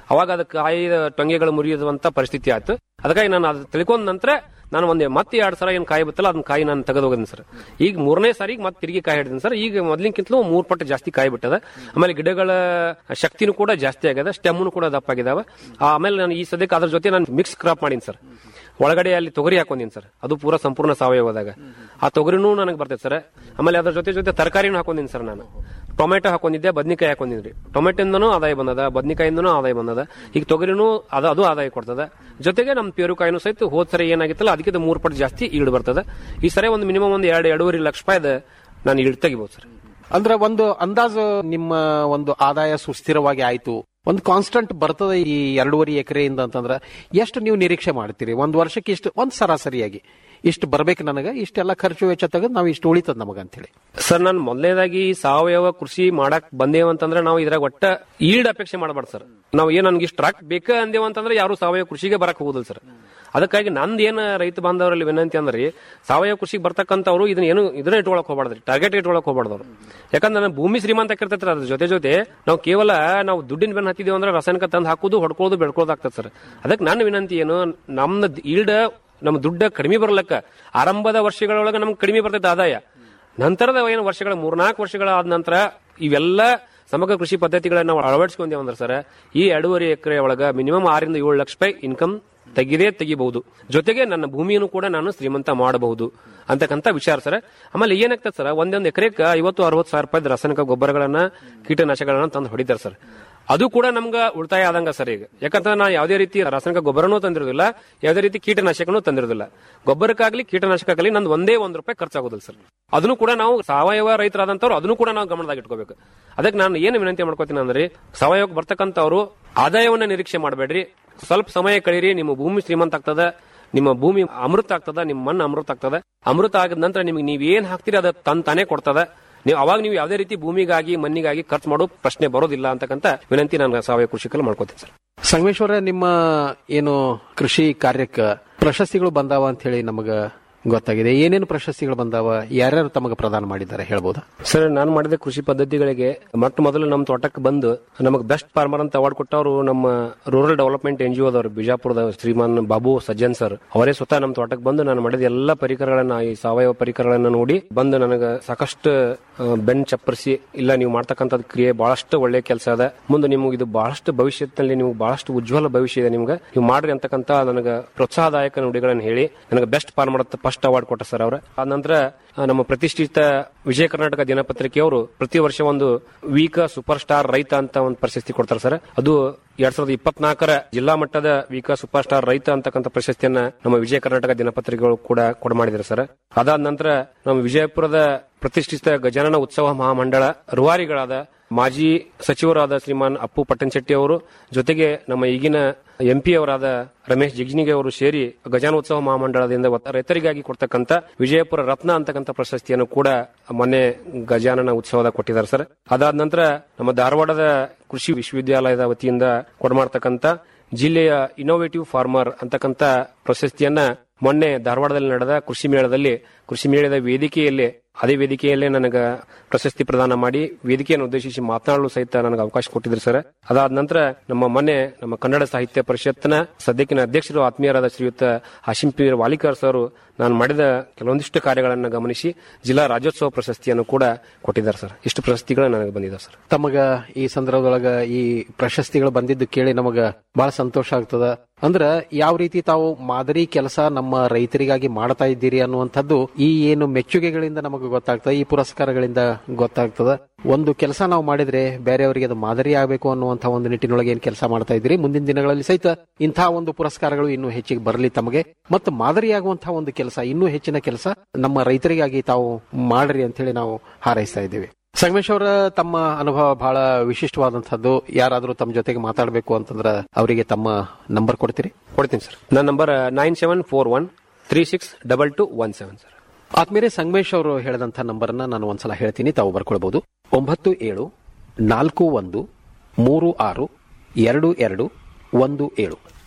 ಅವಾಗ ಅದಕ್ಕೆ ಕಾಯಿ ಟೊಂಗೆಗಳು ಮುರಿಯುವಂತ ಪರಿಸ್ಥಿತಿ ಆಯ್ತು ಅದಕ್ಕಾಗಿ ನಾನು ಅದು ತಿಳ್ಕೊಂಡ ನಂತರ ನಾನು ಒಂದೇ ಮತ್ತೆ ಎರಡು ಸಲ ಏನ್ ಕಾಯಿ ಬತ್ತಲ್ಲ ಅದನ್ನ ಕಾಯಿ ನಾನು ತೆಗೆದು ಹೋಗಿದ್ದೀನಿ ಸರ್ ಈಗ ಮೂರನೇ ಸಾರಿಗೆ ಮತ್ತೆ ತಿರುಗಿ ಕಾಯಿ ಹಿಡಿದೀನಿ ಸರ್ ಈಗ ಮೊದ್ಲಿನ್ಕಿಂತಲೂ ಮೂರ್ ಪಟ್ಟು ಜಾಸ್ತಿ ಕಾಯಿ ಬಿಟ್ಟದ ಆಮೇಲೆ ಗಿಡಗಳ ಶಕ್ತಿನೂ ಕೂಡ ಜಾಸ್ತಿ ಆಗ್ಯದ ಸ್ಟೆಮ್ನು ಕೂಡ ದಪ್ಪ ಆಗಿದಾವ ಆಮೇಲೆ ನಾನು ಈ ಸದ್ಯಕ್ಕೆ ಅದ್ರ ಜೊತೆ ನಾನು ಮಿಕ್ಸ್ ಕ್ರಾಪ್ ಮಾಡೀನಿ ಸರ್ ಒಳಗಡೆ ಅಲ್ಲಿ ತೊಗರಿ ಹಾಕೊಂಡಿನಿ ಸರ್ ಅದು ಪೂರಾ ಸಂಪೂರ್ಣ ಸಾವಯವದಾಗ ಆ ತೊಗರಿನೂ ನನಗೆ ಬರ್ತೈತೆ ಸರ್ ಆಮೇಲೆ ಅದ್ರ ಜೊತೆ ಜೊತೆ ತರಕಾರಿನೂ ಹಾಕೊಂಡಿನಿ ಸರ್ ನಾನು ಟೊಮೆಟೊ ಹಾಕೊಂಡಿದ್ದೆ ಬದ್ನಿಕಾಯಿ ಹಾಕೊಂಡಿದ್ರಿ ಟೊಮೆಟೊಯಿಂದನೂ ಆದಾಯ ಬಂದದ ಬದ್ನಿಕಾಯಿಂದನೂ ಆದಾಯ ಬಂದದ ಈಗ ತೊಗರಿನೂ ಅದು ಅದು ಆದಾಯ ಕೊಡ್ತದ ಜೊತೆಗೆ ನಮ್ಮ ಪೇರುಕಾಯಿನೂ ಸಹಿತ ಹೋದ್ ಸರಿ ಏನಾಗಿತ್ತಲ್ಲ ಅದಕ್ಕಿಂತ ಮೂರು ಪಟ್ಟು ಜಾಸ್ತಿ ಈಲ್ಡ್ ಬರ್ತದ ಈ ಸರಿ ಒಂದು ಮಿನಿಮಮ್ ಒಂದು ಎರಡು ಎರಡೂವರೆ ಲಕ್ಷ ರೂಪಾಯಿದ ನಾನು ಈಲ್ಡ್ ತೆಗಿಬಹುದು ಸರ್ ಅಂದ್ರೆ ಒಂದು ಅಂದಾಜು ನಿಮ್ಮ ಒಂದು ಆದಾಯ ಸುಸ್ಥಿರವಾಗಿ ಆಯ್ತು ಒಂದು ಕಾನ್ಸ್ಟಂಟ್ ಬರ್ತದೆ ಈ ಎರಡೂವರೆ ಎಕರೆಯಿಂದ ಅಂತಂದ್ರೆ ಎಷ್ಟು ನೀವು ನಿರೀಕ್ಷೆ ಮಾಡ್ತೀರಿ ಒಂದು ವರ್ಷಕ್ಕೆ ಇಷ್ಟು ಒಂದು ಸರಾಸರಿಯಾಗಿ ಇಷ್ಟು ಬರ್ಬೇಕು ನನಗೆ ಇಷ್ಟೆಲ್ಲ ಖರ್ಚು ವೆಚ್ಚ ತೆಗೆದು ನಾವು ಇಷ್ಟು ಉಳಿತದ ನಮಗ ಅಂತೇಳಿ ಸರ್ ನಾನು ಮೊದಲನೇದಾಗಿ ಸಾವಯವ ಕೃಷಿ ಮಾಡಕ್ ಬಂದೇವ ಅಂತಂದ್ರೆ ನಾವು ಇದ್ರಾಗ ಒಟ್ಟ ಈಲ್ಡ್ ಅಪೇಕ್ಷೆ ಮಾಡಬಾರ್ದು ಸರ್ ನಾವು ಏನ್ ನನ್ಗೆ ಇಷ್ಟು ರಾಕ್ ಬೇಕ ಅಂದೇವ ಅಂತಂದ್ರೆ ಯಾರು ಸಾವಯವ ಕೃಷಿಗೆ ಬರಕ್ ಹೋಗುದಿಲ್ಲ ಸರ್ ಅದಕ್ಕಾಗಿ ನಂದು ಏನ್ ರೈತ ಬಾಂಧವರಲ್ಲಿ ವಿನಂತಿ ಅಂದ್ರೆ ಸಾವಯವ ಕೃಷಿಗೆ ಬರ್ತಕ್ಕಂಥವ್ರು ಇದನ್ನ ಏನು ಇದನ್ನ ಇಟ್ಕೊಳಕ್ ಹೋಗ್ಬಾರ್ದ್ರಿ ಟಾರ್ಗೆಟ್ ಇಟ್ಕೊಳಕ್ ಹೋಗ್ಬಾರ್ದವ್ರು ಯಾಕಂದ್ರೆ ನನ್ನ ಭೂಮಿ ಶ್ರೀಮಂತ ಆಗಿರ್ತೈತ್ರಿ ಅದ್ರ ಜೊತೆ ಜೊತೆ ನಾವು ಕೇವಲ ನಾವು ದುಡ್ಡಿನ ಬೆನ್ನ ಹತ್ತಿದೀವಿ ಅಂದ್ರೆ ರಾಸಾಯನಿಕ ತಂದು ಹಾಕೋದು ಹೊಡ್ಕೊಳ್ಳೋದು ಬೆಳ್ಕೊಳ್ಳೋದು ಆಗ್ತದೆ ಸರ್ ಅದಕ್ಕೆ ನನ್ನ ವಿನಂತಿ ಏನು ನಮ್ನ ಈಲ್ಡ್ ನಮ್ಮ ದುಡ್ಡ ಕಡಿಮೆ ಬರ್ಲಕ್ಕ ಆರಂಭದ ವರ್ಷಗಳೊಳಗೆ ನಮ್ಗೆ ಕಡಿಮೆ ಬರ್ತೈತೆ ಆದಾಯ ನಂತರದ ಏನು ವರ್ಷಗಳ ಮೂರ್ನಾಲ್ಕು ವರ್ಷಗಳಾದ ನಂತರ ಇವೆಲ್ಲ ಸಮಗ್ರ ಕೃಷಿ ಪದ್ಧತಿಗಳನ್ನ ನಾವು ಅಳವಡಿಸ್ಕೊಂಡೇವ ಅಂದ್ರೆ ಸರ್ ಈ ಎರಡೂವರೆ ಎಕರೆ ಒಳಗ ಮಿನಿಮಮ್ ಆರಿಂದ ಏಳು ಲಕ್ಷ ರೂಪಾಯಿ ಇನ್ಕಮ್ ತೆಗಿದೇ ತೆಗಿಬಹುದು ಜೊತೆಗೆ ನನ್ನ ಭೂಮಿಯನ್ನು ಕೂಡ ನಾನು ಶ್ರೀಮಂತ ಮಾಡಬಹುದು ಅಂತಕ್ಕಂಥ ವಿಚಾರ ಸರ್ ಆಮೇಲೆ ಏನಾಗ್ತದೆ ಸರ್ ಒಂದೊಂದು ಎಕರೆಗೆ ಐವತ್ತು ಅರವತ್ತು ಸಾವಿರ ರೂಪಾಯಿ ರಾಸಾಯನಿಕ ಗೊಬ್ಬರಗಳನ್ನ ಕೀಟನಾಶಕಗಳನ್ನ ತಂದು ಹೊಡಿತಾರೆ ಸರ್ ಅದು ಕೂಡ ನಮ್ಗ ಉಳಿತಾಯ ಆದಂಗ ಸರ್ ಈಗ ಯಾಕಂದ್ರೆ ನಾ ಯಾವುದೇ ರೀತಿ ರಾಸಾಯನಿಕ ಗೊಬ್ಬರನೂ ತಂದಿರೋದಿಲ್ಲ ಯಾವುದೇ ರೀತಿ ಕೀಟನಾಶಕನೂ ತಂದಿರೋದಿಲ್ಲ ಗೊಬ್ಬರಕ್ಕಾಗ್ಲಿ ಕೀಟನಾಶಕಕ್ಕಾಗಲಿ ನಂದು ಒಂದೇ ಒಂದ್ ರೂಪಾಯಿ ಖರ್ಚಾಗೋದಿಲ್ಲ ಸರ್ ಅದನ್ನು ಕೂಡ ನಾವು ಸಾವಯವ ರೈತರಾದಂತವ್ರು ಅದನ್ನು ಕೂಡ ನಾವು ಗಮನದಾಗ ಇಟ್ಕೋಬೇಕು ಅದಕ್ಕೆ ನಾನು ಏನು ವಿನಂತಿ ಮಾಡ್ಕೋತೀನಿ ಅಂದ್ರೆ ಸಾವಯವಕ್ಕೆ ಬರ್ತಕ್ಕಂಥವ್ರು ಆದಾಯವನ್ನ ನಿರೀಕ್ಷೆ ಮಾಡಬೇಡ್ರಿ ಸ್ವಲ್ಪ ಸಮಯ ಕಳೀರಿ ನಿಮ್ಮ ಭೂಮಿ ಶ್ರೀಮಂತ ಆಗ್ತದ ನಿಮ್ಮ ಭೂಮಿ ಅಮೃತ ಆಗ್ತದ ನಿಮ್ಮ ಮಣ್ಣು ಅಮೃತ ಆಗ್ತದ ಅಮೃತ ಆಗಿದ ನಂತರ ನಿಮ್ಗೆ ನೀವ್ ಏನ್ ಹಾಕ್ತೀರಿ ಅದ ತನ್ ತಾನೇ ಕೊಡ್ತದ ನೀವು ಅವಾಗ ನೀವು ಯಾವುದೇ ರೀತಿ ಭೂಮಿಗಾಗಿ ಮಣ್ಣಿಗಾಗಿ ಖರ್ಚು ಮಾಡೋ ಪ್ರಶ್ನೆ ಬರೋದಿಲ್ಲ ಅಂತಕ್ಕಂಥ ವಿನಂತಿ ನಾನು ಸಾವಯವ ಕೃಷಿಕಲ್ಲಿ ಮಾಡ್ಕೋತೀನಿ ಸರ್ ಸಂಗಮೇಶ್ವರ ನಿಮ್ಮ ಏನು ಕೃಷಿ ಕಾರ್ಯಕ್ಕೆ ಪ್ರಶಸ್ತಿಗಳು ಬಂದಾವ ಅಂತ ಹೇಳಿ ನಮಗ ಗೊತ್ತಾಗಿದೆ ಏನೇನು ಪ್ರಶಸ್ತಿಗಳು ಬಂದಾವ ಯಾರ್ಯಾರು ತಮಗೆ ಪ್ರದಾನ ಮಾಡಿದ್ದಾರೆ ಹೇಳ್ಬೋದಾ ಸರ್ ನಾನು ಮಾಡಿದ ಕೃಷಿ ಪದ್ಧತಿಗಳಿಗೆ ಮೊಟ್ಟ ಮೊದಲು ನಮ್ಮ ತೋಟಕ್ಕೆ ಬಂದು ನಮಗೆ ಬೆಸ್ಟ್ ಫಾರ್ಮರ್ ಅಂತ ಅವಾರ್ಡ್ ಕೊಟ್ಟವರು ನಮ್ಮ ರೂರಲ್ ಡೆವಲಪ್ಮೆಂಟ್ ಎನ್ ಜಿ ಒದವರು ಬಿಜಾಪುರದ ಶ್ರೀಮಾನ್ ಬಾಬು ಸಜ್ಜನ್ ಸರ್ ಅವರೇ ಸ್ವತಃ ನಮ್ಮ ತೋಟಕ್ಕೆ ಬಂದು ನಾನು ಮಾಡಿದ ಎಲ್ಲ ಪರಿಕರಗಳನ್ನ ಈ ಸಾವಯವ ಪರಿಕರಗಳನ್ನ ನೋಡಿ ಬಂದು ನನಗೆ ಸಾಕಷ್ಟು ಆ, ಬೆನ್ ಚಪ್ಪರಿಸಿ ಇಲ್ಲ ನೀವು ಮಾಡ್ತಕ್ಕಂಥದ್ದು ಕ್ರಿಯೆ ಬಹಳಷ್ಟು ಒಳ್ಳೆ ಕೆಲಸ ಅದ ಮುಂದೆ ನಿಮ್ಗೆ ಇದು ಬಹಳಷ್ಟು ಭವಿಷ್ಯದಲ್ಲಿ ನಿಮ್ಗೆ ಬಹಳಷ್ಟು ಉಜ್ವಲ ಭವಿಷ್ಯ ಇದೆ ನಿಮ್ಗೆ ನೀವು ಮಾಡ್ರಿ ಅಂತಕ್ಕಂಥ ನನಗೆ ಪ್ರೋತ್ಸಾಹದಾಯಕ ನುಡಿಗಳನ್ನು ಹೇಳಿ ನನಗೆ ಬೆಸ್ಟ್ ಫಾರ್ಮರ್ ಅಂತ ಫಸ್ಟ್ ಅವಾರ್ಡ್ ಕೊಟ್ಟ ಸರ್ ಅವ್ರ ಆ ನಂತರ ಆ, ನಮ್ಮ ಪ್ರತಿಷ್ಠಿತ ವಿಜಯ ಕರ್ನಾಟಕ ದಿನಪತ್ರಿಕೆಯವರು ಪ್ರತಿ ವರ್ಷ ಒಂದು ವೀಕ ಸೂಪರ್ ಸ್ಟಾರ್ ರೈತ ಅಂತ ಒಂದು ಪ್ರಶಸ್ತಿ ಕೊಡ್ತಾರೆ ಸರ್ ಅದು ಎರಡ್ ಸಾವಿರದ ಇಪ್ಪತ್ನಾಲ್ಕರ ಜಿಲ್ಲಾ ಮಟ್ಟದ ವೀಕ ಸೂಪರ್ ಸ್ಟಾರ್ ರೈತ ಅಂತಕ್ಕಂಥ ಪ್ರಶಸ್ತಿಯನ್ನ ನಮ್ಮ ವಿಜಯ ಕರ್ನಾಟಕ ದಿನಪತ್ರಿಕೆಗಳು ಕೂಡ ಕೊಡ ಮಾಡಿದ್ದಾರೆ ಸರ್ ಅದಾದ ನಂತರ ನಮ್ಮ ವಿಜಯಪುರದ ಪ್ರತಿಷ್ಠಿತ ಗಜಾನನ ಉತ್ಸವ ಮಹಾಮಂಡಳ ರೂವಾರಿಗಳಾದ ಮಾಜಿ ಸಚಿವರಾದ ಶ್ರೀಮಾನ್ ಅಪ್ಪು ಪಟ್ಟಣಶೆಟ್ಟಿ ಅವರು ಜೊತೆಗೆ ನಮ್ಮ ಈಗಿನ ಎಂಪಿ ಅವರಾದ ರಮೇಶ್ ಜಿಗ್ಜಿನಿಗೆ ಅವರು ಸೇರಿ ಗಜಾನೋತ್ಸವ ಮಹಾಮಂಡಳದಿಂದ ಒತ್ತ- ರೈತರಿಗಾಗಿ ಕೊಡ್ತಕ್ಕಂತ ವಿಜಯಪುರ ರತ್ನ ಅಂತಕ್ಕಂಥ ಪ್ರಶಸ್ತಿಯನ್ನು ಕೂಡ ಮೊನ್ನೆ ಗಜಾನನ ಉತ್ಸವದ ಕೊಟ್ಟಿದ್ದಾರೆ ಸರ್ ಅದಾದ ನಂತರ ನಮ್ಮ ಧಾರವಾಡದ ಕೃಷಿ ವಿಶ್ವವಿದ್ಯಾಲಯದ ವತಿಯಿಂದ ಕೊಡಮಾಡ್ತಕ್ಕಂತ ಜಿಲ್ಲೆಯ ಇನೋವೇಟಿವ್ ಫಾರ್ಮರ್ ಅಂತಕ್ಕಂಥ ಪ್ರಶಸ್ತಿಯನ್ನ ಮೊನ್ನೆ ಧಾರವಾಡದಲ್ಲಿ ನಡೆದ ಕೃಷಿ ಮೇಳದಲ್ಲಿ ಕೃಷಿ ಮೇಳದ ವೇದಿಕೆಯಲ್ಲಿ ಅದೇ ವೇದಿಕೆಯಲ್ಲೇ ನನಗೆ ಪ್ರಶಸ್ತಿ ಪ್ರದಾನ ಮಾಡಿ ವೇದಿಕೆಯನ್ನು ಉದ್ದೇಶಿಸಿ ಮಾತನಾಡಲು ಸಹಿತ ನನಗೆ ಅವಕಾಶ ಕೊಟ್ಟಿದ್ರು ಸರ್ ಅದಾದ ನಂತರ ನಮ್ಮ ಮೊನ್ನೆ ನಮ್ಮ ಕನ್ನಡ ಸಾಹಿತ್ಯ ಪರಿಷತ್ನ ಸದ್ಯಕ್ಕಿನ ಅಧ್ಯಕ್ಷರು ಆತ್ಮೀಯರಾದ ಶ್ರೀಯುತ ಹಾಶಿಂ ಪೀರ್ ವಾಲಿಕರ್ ಸರ್ ನಾನು ಮಾಡಿದ ಕೆಲವೊಂದಿಷ್ಟು ಕಾರ್ಯಗಳನ್ನು ಗಮನಿಸಿ ಜಿಲ್ಲಾ ರಾಜ್ಯೋತ್ಸವ ಪ್ರಶಸ್ತಿಯನ್ನು ಕೂಡ ಕೊಟ್ಟಿದ್ದಾರೆ ಸರ್ ಇಷ್ಟು ಪ್ರಶಸ್ತಿಗಳು ನನಗೆ ಬಂದಿದೆ ಸರ್ ತಮಗ ಈ ಸಂದರ್ಭದೊಳಗ ಈ ಪ್ರಶಸ್ತಿಗಳು ಬಂದಿದ್ದು ಕೇಳಿ ನಮಗ ಬಹಳ ಸಂತೋಷ ಆಗ್ತದ ಅಂದ್ರ ಯಾವ ರೀತಿ ತಾವು ಮಾದರಿ ಕೆಲಸ ನಮ್ಮ ರೈತರಿಗಾಗಿ ಮಾಡ್ತಾ ಇದ್ದೀರಿ ಅನ್ನುವಂಥದ್ದು ಈ ಏನು ಮೆಚ್ಚುಗೆಗಳಿಂದ ನಮಗೆ ಗೊತ್ತಾಗ್ತದೆ ಈ ಪುರಸ್ಕಾರಗಳಿಂದ ಗೊತ್ತಾಗ್ತದ ಒಂದು ಕೆಲಸ ನಾವು ಮಾಡಿದ್ರೆ ಬೇರೆಯವರಿಗೆ ಅದು ಮಾದರಿ ಆಗಬೇಕು ಅನ್ನುವಂಥ ಒಂದು ನಿಟ್ಟಿನೊಳಗೆ ಏನ್ ಕೆಲಸ ಮಾಡ್ತಾ ಇದ್ದೀರಿ ಮುಂದಿನ ದಿನಗಳಲ್ಲಿ ಸಹಿತ ಇಂತಹ ಒಂದು ಪುರಸ್ಕಾರಗಳು ಇನ್ನೂ ಹೆಚ್ಚಿಗೆ ಬರಲಿ ತಮಗೆ ಮತ್ತು ಮಾದರಿಯಾಗುವಂತಹ ಒಂದು ಕೆಲಸ ಇನ್ನೂ ಹೆಚ್ಚಿನ ಕೆಲಸ ನಮ್ಮ ರೈತರಿಗಾಗಿ ತಾವು ಮಾಡ್ರಿ ಅಂತ ಹೇಳಿ ನಾವು ಹಾರೈಸ್ತಾ ಇದ್ದೀವಿ ಸಂಗಮೇಶ್ ಅವರ ತಮ್ಮ ಅನುಭವ ಬಹಳ ವಿಶಿಷ್ಟವಾದಂತಹದ್ದು ಯಾರಾದರೂ ತಮ್ಮ ಜೊತೆಗೆ ಮಾತಾಡಬೇಕು ಅಂತಂದ್ರೆ ಅವರಿಗೆ ತಮ್ಮ ನಂಬರ್ ಕೊಡ್ತೀರಿ ಕೊಡ್ತೀನಿ ಸರ್ ನನ್ನ number nine seven four one three six double two one seven sir ಆದ್ಮೇಲೆ ಸಂಗಮೇಶ್ ಅವರು ಹೇಳಿದಂತ ನಂಬರ್ನ ನಾನು ಒಂದ್ಸಲ ಹೇಳ್ತೀನಿ ತಾವು ಬರ್ಕೊಳ್ಬಹುದು ಒಂಬತ್ತು ಏಳು ನಾಲ್ಕು ಒಂದು ಮೂರು ಆರು ಎರಡು ಎರಡು ಒಂದು ಏಳು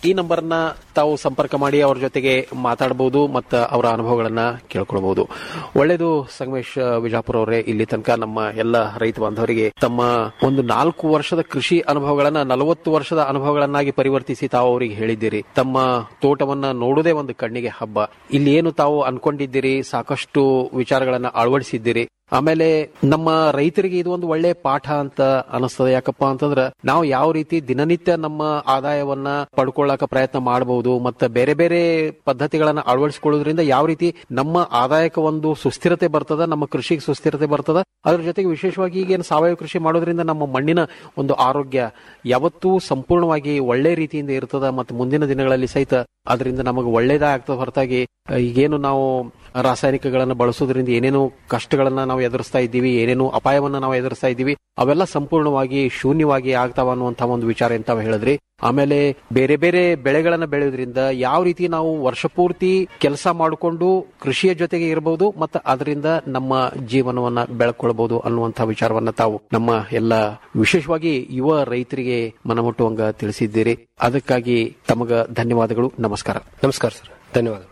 ಈ ನಂಬರ್ನ ತಾವು ಸಂಪರ್ಕ ಮಾಡಿ ಅವ್ರ ಜೊತೆಗೆ ಮಾತಾಡಬಹುದು ಮತ್ತು ಅವರ ಅನುಭವಗಳನ್ನ ಕೇಳ್ಕೊಳ್ಬಹುದು ಒಳ್ಳೇದು ಸಂಗಮೇಶ್ ವಿಜಾಪುರ ಅವರೇ ಇಲ್ಲಿ ತನಕ ನಮ್ಮ ಎಲ್ಲ ರೈತ ಬಾಂಧವರಿಗೆ ತಮ್ಮ ಒಂದು ನಾಲ್ಕು ವರ್ಷದ ಕೃಷಿ ಅನುಭವಗಳನ್ನ ನಲವತ್ತು ವರ್ಷದ ಅನುಭವಗಳನ್ನಾಗಿ ಪರಿವರ್ತಿಸಿ ತಾವು ಅವರಿಗೆ ಹೇಳಿದ್ದೀರಿ ತಮ್ಮ ತೋಟವನ್ನ ನೋಡುವುದೇ ಒಂದು ಕಣ್ಣಿಗೆ ಹಬ್ಬ ಇಲ್ಲಿ ಏನು ತಾವು ಅನ್ಕೊಂಡಿದ್ದೀರಿ ಸಾಕಷ್ಟು ವಿಚಾರಗಳನ್ನ ಅಳವಡಿಸಿದ್ದೀರಿ ಆಮೇಲೆ ನಮ್ಮ ರೈತರಿಗೆ ಇದು ಒಂದು ಒಳ್ಳೆ ಪಾಠ ಅಂತ ಅನಿಸ್ತದೆ ಯಾಕಪ್ಪ ಅಂತಂದ್ರ ನಾವು ಯಾವ ರೀತಿ ದಿನನಿತ್ಯ ನಮ್ಮ ಆದಾಯವನ್ನ ಪಡ್ಕೊಳ್ಳಾಕ ಪ್ರಯತ್ನ ಮಾಡಬಹುದು ಮತ್ತೆ ಬೇರೆ ಬೇರೆ ಪದ್ಧತಿಗಳನ್ನ ಅಳವಡಿಸಿಕೊಳ್ಳೋದ್ರಿಂದ ಯಾವ ರೀತಿ ನಮ್ಮ ಆದಾಯಕ್ಕೆ ಒಂದು ಸುಸ್ಥಿರತೆ ಬರ್ತದ ನಮ್ಮ ಕೃಷಿಗೆ ಸುಸ್ಥಿರತೆ ಬರ್ತದ ಅದ್ರ ಜೊತೆಗೆ ವಿಶೇಷವಾಗಿ ಈಗೇನು ಸಾವಯವ ಕೃಷಿ ಮಾಡೋದ್ರಿಂದ ನಮ್ಮ ಮಣ್ಣಿನ ಒಂದು ಆರೋಗ್ಯ ಯಾವತ್ತೂ ಸಂಪೂರ್ಣವಾಗಿ ಒಳ್ಳೆ ರೀತಿಯಿಂದ ಇರ್ತದ ಮತ್ತು ಮುಂದಿನ ದಿನಗಳಲ್ಲಿ ಸಹಿತ ಅದರಿಂದ ನಮಗೆ ಒಳ್ಳೇದೇ ಆಗ್ತದೆ ಹೊರತಾಗಿ ಈಗೇನು ನಾವು ರಾಸಾಯನಿಕಗಳನ್ನು ಬಳಸೋದ್ರಿಂದ ಏನೇನು ಕಷ್ಟಗಳನ್ನ ನಾವು ಎದುರಿಸ್ತಾ ಇದ್ದೀವಿ ಏನೇನು ಅಪಾಯವನ್ನ ನಾವು ಎದುರಿಸ್ತಾ ಇದ್ದೀವಿ ಅವೆಲ್ಲ ಸಂಪೂರ್ಣವಾಗಿ ಶೂನ್ಯವಾಗಿ ಆಗ್ತಾವ ಅನ್ನುವಂತ ಒಂದು ವಿಚಾರ ಅಂತ ತಾವು ಹೇಳಿದ್ರಿ ಆಮೇಲೆ ಬೇರೆ ಬೇರೆ ಬೆಳೆಗಳನ್ನ ಬೆಳೆಯೋದ್ರಿಂದ ಯಾವ ರೀತಿ ನಾವು ವರ್ಷ ಪೂರ್ತಿ ಕೆಲಸ ಮಾಡಿಕೊಂಡು ಕೃಷಿಯ ಜೊತೆಗೆ ಇರಬಹುದು ಮತ್ತು ಅದರಿಂದ ನಮ್ಮ ಜೀವನವನ್ನ ಬೆಳ್ಕೊಳ್ಬಹುದು ಅನ್ನುವಂತ ವಿಚಾರವನ್ನ ತಾವು ನಮ್ಮ ಎಲ್ಲ ವಿಶೇಷವಾಗಿ ಯುವ ರೈತರಿಗೆ ಮನಮುಟ್ಟುವಂಗ ತಿಳಿಸಿದ್ದೀರಿ ಅದಕ್ಕಾಗಿ ತಮಗ ಧನ್ಯವಾದಗಳು ನಮಸ್ಕಾರ ನಮಸ್ಕಾರ ಸರ್ ಧನ್ಯವಾದ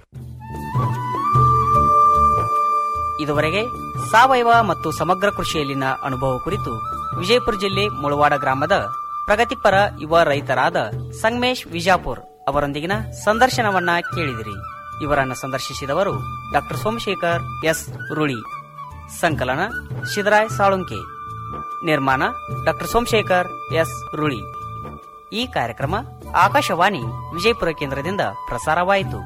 ಇದುವರೆಗೆ ಸಾವಯವ ಮತ್ತು ಸಮಗ್ರ ಕೃಷಿಯಲ್ಲಿನ ಅನುಭವ ಕುರಿತು ವಿಜಯಪುರ ಜಿಲ್ಲೆ ಮುಳವಾಡ ಗ್ರಾಮದ ಪ್ರಗತಿಪರ ಯುವ ರೈತರಾದ ಸಂಗಮೇಶ್ ವಿಜಾಪುರ್ ಅವರೊಂದಿಗಿನ ಸಂದರ್ಶನವನ್ನ ಕೇಳಿದಿರಿ ಇವರನ್ನು ಸಂದರ್ಶಿಸಿದವರು ಡಾಕ್ಟರ್ ಸೋಮಶೇಖರ್ ಎಸ್ ರುಳಿ ಸಂಕಲನ ಶಿದರಾಯ್ ಸಾಳುಂಕೆ ನಿರ್ಮಾಣ ಡಾಕ್ಟರ್ ಸೋಮಶೇಖರ್ ಎಸ್ ರುಳಿ ಈ ಕಾರ್ಯಕ್ರಮ ಆಕಾಶವಾಣಿ ವಿಜಯಪುರ ಕೇಂದ್ರದಿಂದ ಪ್ರಸಾರವಾಯಿತು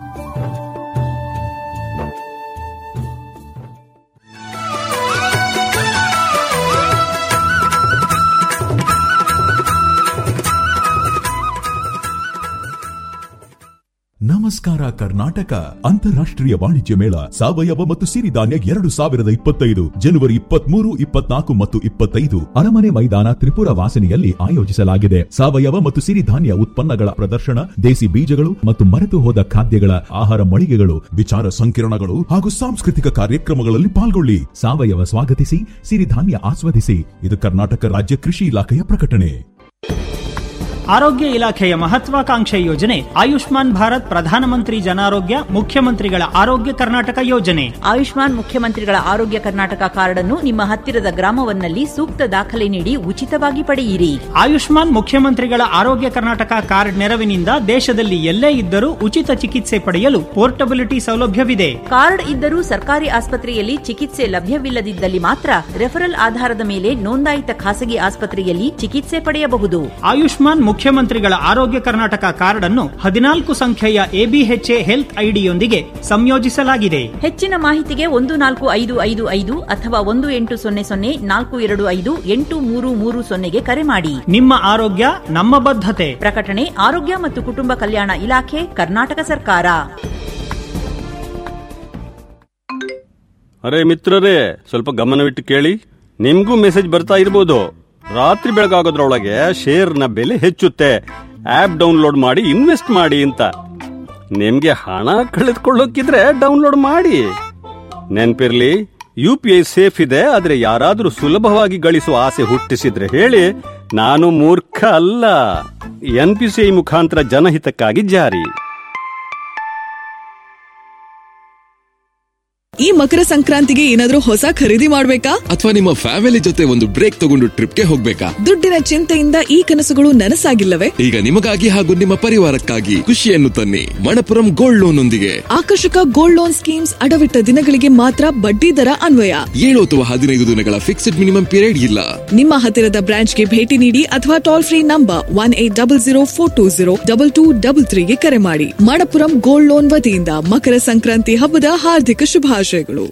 ನಮಸ್ಕಾರ ಕರ್ನಾಟಕ ಅಂತಾರಾಷ್ಟ್ರೀಯ ವಾಣಿಜ್ಯ ಮೇಳ ಸಾವಯವ ಮತ್ತು ಸಿರಿಧಾನ್ಯ ಎರಡು ಸಾವಿರದ ಇಪ್ಪತ್ತೈದು ಜನವರಿ ಇಪ್ಪತ್ಮೂರು ಇಪ್ಪತ್ನಾಲ್ಕು ಮತ್ತು ಇಪ್ಪತ್ತೈದು ಅರಮನೆ ಮೈದಾನ ತ್ರಿಪುರ ವಾಸನೆಯಲ್ಲಿ ಆಯೋಜಿಸಲಾಗಿದೆ ಸಾವಯವ ಮತ್ತು ಸಿರಿಧಾನ್ಯ ಉತ್ಪನ್ನಗಳ ಪ್ರದರ್ಶನ ದೇಸಿ ಬೀಜಗಳು ಮತ್ತು ಮರೆತು ಹೋದ ಖಾದ್ಯಗಳ ಆಹಾರ ಮಳಿಗೆಗಳು ವಿಚಾರ ಸಂಕಿರಣಗಳು ಹಾಗೂ ಸಾಂಸ್ಕೃತಿಕ ಕಾರ್ಯಕ್ರಮಗಳಲ್ಲಿ ಪಾಲ್ಗೊಳ್ಳಿ ಸಾವಯವ ಸ್ವಾಗತಿಸಿ ಸಿರಿಧಾನ್ಯ ಆಸ್ವಾದಿಸಿ ಇದು ಕರ್ನಾಟಕ ರಾಜ್ಯ ಕೃಷಿ ಇಲಾಖೆಯ ಪ್ರಕಟಣೆ ಆರೋಗ್ಯ ಇಲಾಖೆಯ ಮಹತ್ವಾಕಾಂಕ್ಷೆ ಯೋಜನೆ ಆಯುಷ್ಮಾನ್ ಭಾರತ್ ಪ್ರಧಾನಮಂತ್ರಿ ಜನಾರೋಗ್ಯ ಮುಖ್ಯಮಂತ್ರಿಗಳ ಆರೋಗ್ಯ ಕರ್ನಾಟಕ ಯೋಜನೆ ಆಯುಷ್ಮಾನ್ ಮುಖ್ಯಮಂತ್ರಿಗಳ ಆರೋಗ್ಯ ಕರ್ನಾಟಕ ಕಾರ್ಡ್ ಅನ್ನು ನಿಮ್ಮ ಹತ್ತಿರದ ಗ್ರಾಮವನ್ನಲ್ಲಿ ಸೂಕ್ತ ದಾಖಲೆ ನೀಡಿ ಉಚಿತವಾಗಿ ಪಡೆಯಿರಿ ಆಯುಷ್ಮಾನ್ ಮುಖ್ಯಮಂತ್ರಿಗಳ ಆರೋಗ್ಯ ಕರ್ನಾಟಕ ಕಾರ್ಡ್ ನೆರವಿನಿಂದ ದೇಶದಲ್ಲಿ ಎಲ್ಲೇ ಇದ್ದರೂ ಉಚಿತ ಚಿಕಿತ್ಸೆ ಪಡೆಯಲು ಪೋರ್ಟಬಿಲಿಟಿ ಸೌಲಭ್ಯವಿದೆ ಕಾರ್ಡ್ ಇದ್ದರೂ ಸರ್ಕಾರಿ ಆಸ್ಪತ್ರೆಯಲ್ಲಿ ಚಿಕಿತ್ಸೆ ಲಭ್ಯವಿಲ್ಲದಿದ್ದಲ್ಲಿ ಮಾತ್ರ ರೆಫರಲ್ ಆಧಾರದ ಮೇಲೆ ನೋಂದಾಯಿತ ಖಾಸಗಿ ಆಸ್ಪತ್ರೆಯಲ್ಲಿ ಚಿಕಿತ್ಸೆ ಪಡೆಯಬಹುದು ಆಯುಷ್ಮಾನ್ ಮುಖ್ಯಮಂತ್ರಿಗಳ ಆರೋಗ್ಯ ಕರ್ನಾಟಕ ಕಾರ್ಡ್ ಅನ್ನು ಹದಿನಾಲ್ಕು ಸಂಖ್ಯೆಯ ಎಬಿಎಚ್ಎ ಹೆಲ್ತ್ ಐಡಿಯೊಂದಿಗೆ ಸಂಯೋಜಿಸಲಾಗಿದೆ ಹೆಚ್ಚಿನ ಮಾಹಿತಿಗೆ ಒಂದು ನಾಲ್ಕು ಐದು ಐದು ಐದು ಅಥವಾ ಒಂದು ಎಂಟು ಸೊನ್ನೆ ಸೊನ್ನೆ ನಾಲ್ಕು ಎರಡು ಐದು ಎಂಟು ಮೂರು ಮೂರು ಸೊನ್ನೆಗೆ ಕರೆ ಮಾಡಿ ನಿಮ್ಮ ಆರೋಗ್ಯ ನಮ್ಮ ಬದ್ಧತೆ ಪ್ರಕಟಣೆ ಆರೋಗ್ಯ ಮತ್ತು ಕುಟುಂಬ ಕಲ್ಯಾಣ ಇಲಾಖೆ ಕರ್ನಾಟಕ ಸರ್ಕಾರ ಅರೆ ಮಿತ್ರರೇ ಸ್ವಲ್ಪ ಗಮನವಿಟ್ಟು ಕೇಳಿ ನಿಮ್ಗೂ ಮೆಸೇಜ್ ಬರ್ತಾ ಇರ್ಬೋದು ರಾತ್ರಿ ಬೆಳಗಾಗೋದ್ರೊಳಗೆ ಶೇರ್ನ ಬೆಲೆ ಹೆಚ್ಚುತ್ತೆ ಆಪ್ ಡೌನ್ಲೋಡ್ ಮಾಡಿ ಇನ್ವೆಸ್ಟ್ ಮಾಡಿ ಅಂತ ನಿಮ್ಗೆ ಹಣ ಕಳೆದುಕೊಳ್ಳೋಕಿದ್ರೆ ಡೌನ್ಲೋಡ್ ಮಾಡಿ ನೆನ್ಪಿರ್ಲಿ ಯು ಪಿ ಐ ಸೇಫ್ ಇದೆ ಆದ್ರೆ ಯಾರಾದ್ರೂ ಸುಲಭವಾಗಿ ಗಳಿಸುವ ಆಸೆ ಹುಟ್ಟಿಸಿದ್ರೆ ಹೇಳಿ ನಾನು ಮೂರ್ಖ ಅಲ್ಲ ಎನ್ ಪಿ ಸಿ ಐ ಮುಖಾಂತರ ಜನಹಿತಕ್ಕಾಗಿ ಜಾರಿ ಈ ಮಕರ ಸಂಕ್ರಾಂತಿಗೆ ಏನಾದ್ರೂ ಹೊಸ ಖರೀದಿ ಮಾಡ್ಬೇಕಾ ಅಥವಾ ನಿಮ್ಮ ಫ್ಯಾಮಿಲಿ ಜೊತೆ ಒಂದು ಬ್ರೇಕ್ ತಗೊಂಡು ಟ್ರಿಪ್ಗೆ ಹೋಗ್ಬೇಕಾ ದುಡ್ಡಿನ ಚಿಂತೆಯಿಂದ ಈ ಕನಸುಗಳು ನನಸಾಗಿಲ್ಲವೇ ಈಗ ನಿಮಗಾಗಿ ಹಾಗೂ ನಿಮ್ಮ ಪರಿವಾರಕ್ಕಾಗಿ ಖುಷಿಯನ್ನು ತನ್ನಿ ಮಣಪುರಂ ಗೋಲ್ಡ್ ಲೋನ್ ಒಂದಿಗೆ ಆಕರ್ಷಕ ಗೋಲ್ಡ್ ಲೋನ್ ಸ್ಕೀಮ್ಸ್ ಅಡವಿಟ್ಟ ದಿನಗಳಿಗೆ ಮಾತ್ರ ಬಡ್ಡಿ ದರ ಅನ್ವಯ ಏಳು ಅಥವಾ ಹದಿನೈದು ದಿನಗಳ ಫಿಕ್ಸ್ಡ್ ಮಿನಿಮಮ್ ಪೀರಿಯಡ್ ಇಲ್ಲ ನಿಮ್ಮ ಹತ್ತಿರದ ಬ್ರಾಂಚ್ಗೆ ಭೇಟಿ ನೀಡಿ ಅಥವಾ toll free number one eight double zero four two zero double two double ತ್ರೀಗೆ ಕರೆ ಮಾಡಿ ಮಣಪುರಂ ಗೋಲ್ಡ್ ಲೋನ್ ವತಿಯಿಂದ ಮಕರ ಸಂಕ್ರಾಂತಿ ಹಬ್ಬದ ಹಾರ್ದಿಕ ಶುಭಾಶಯಗಳು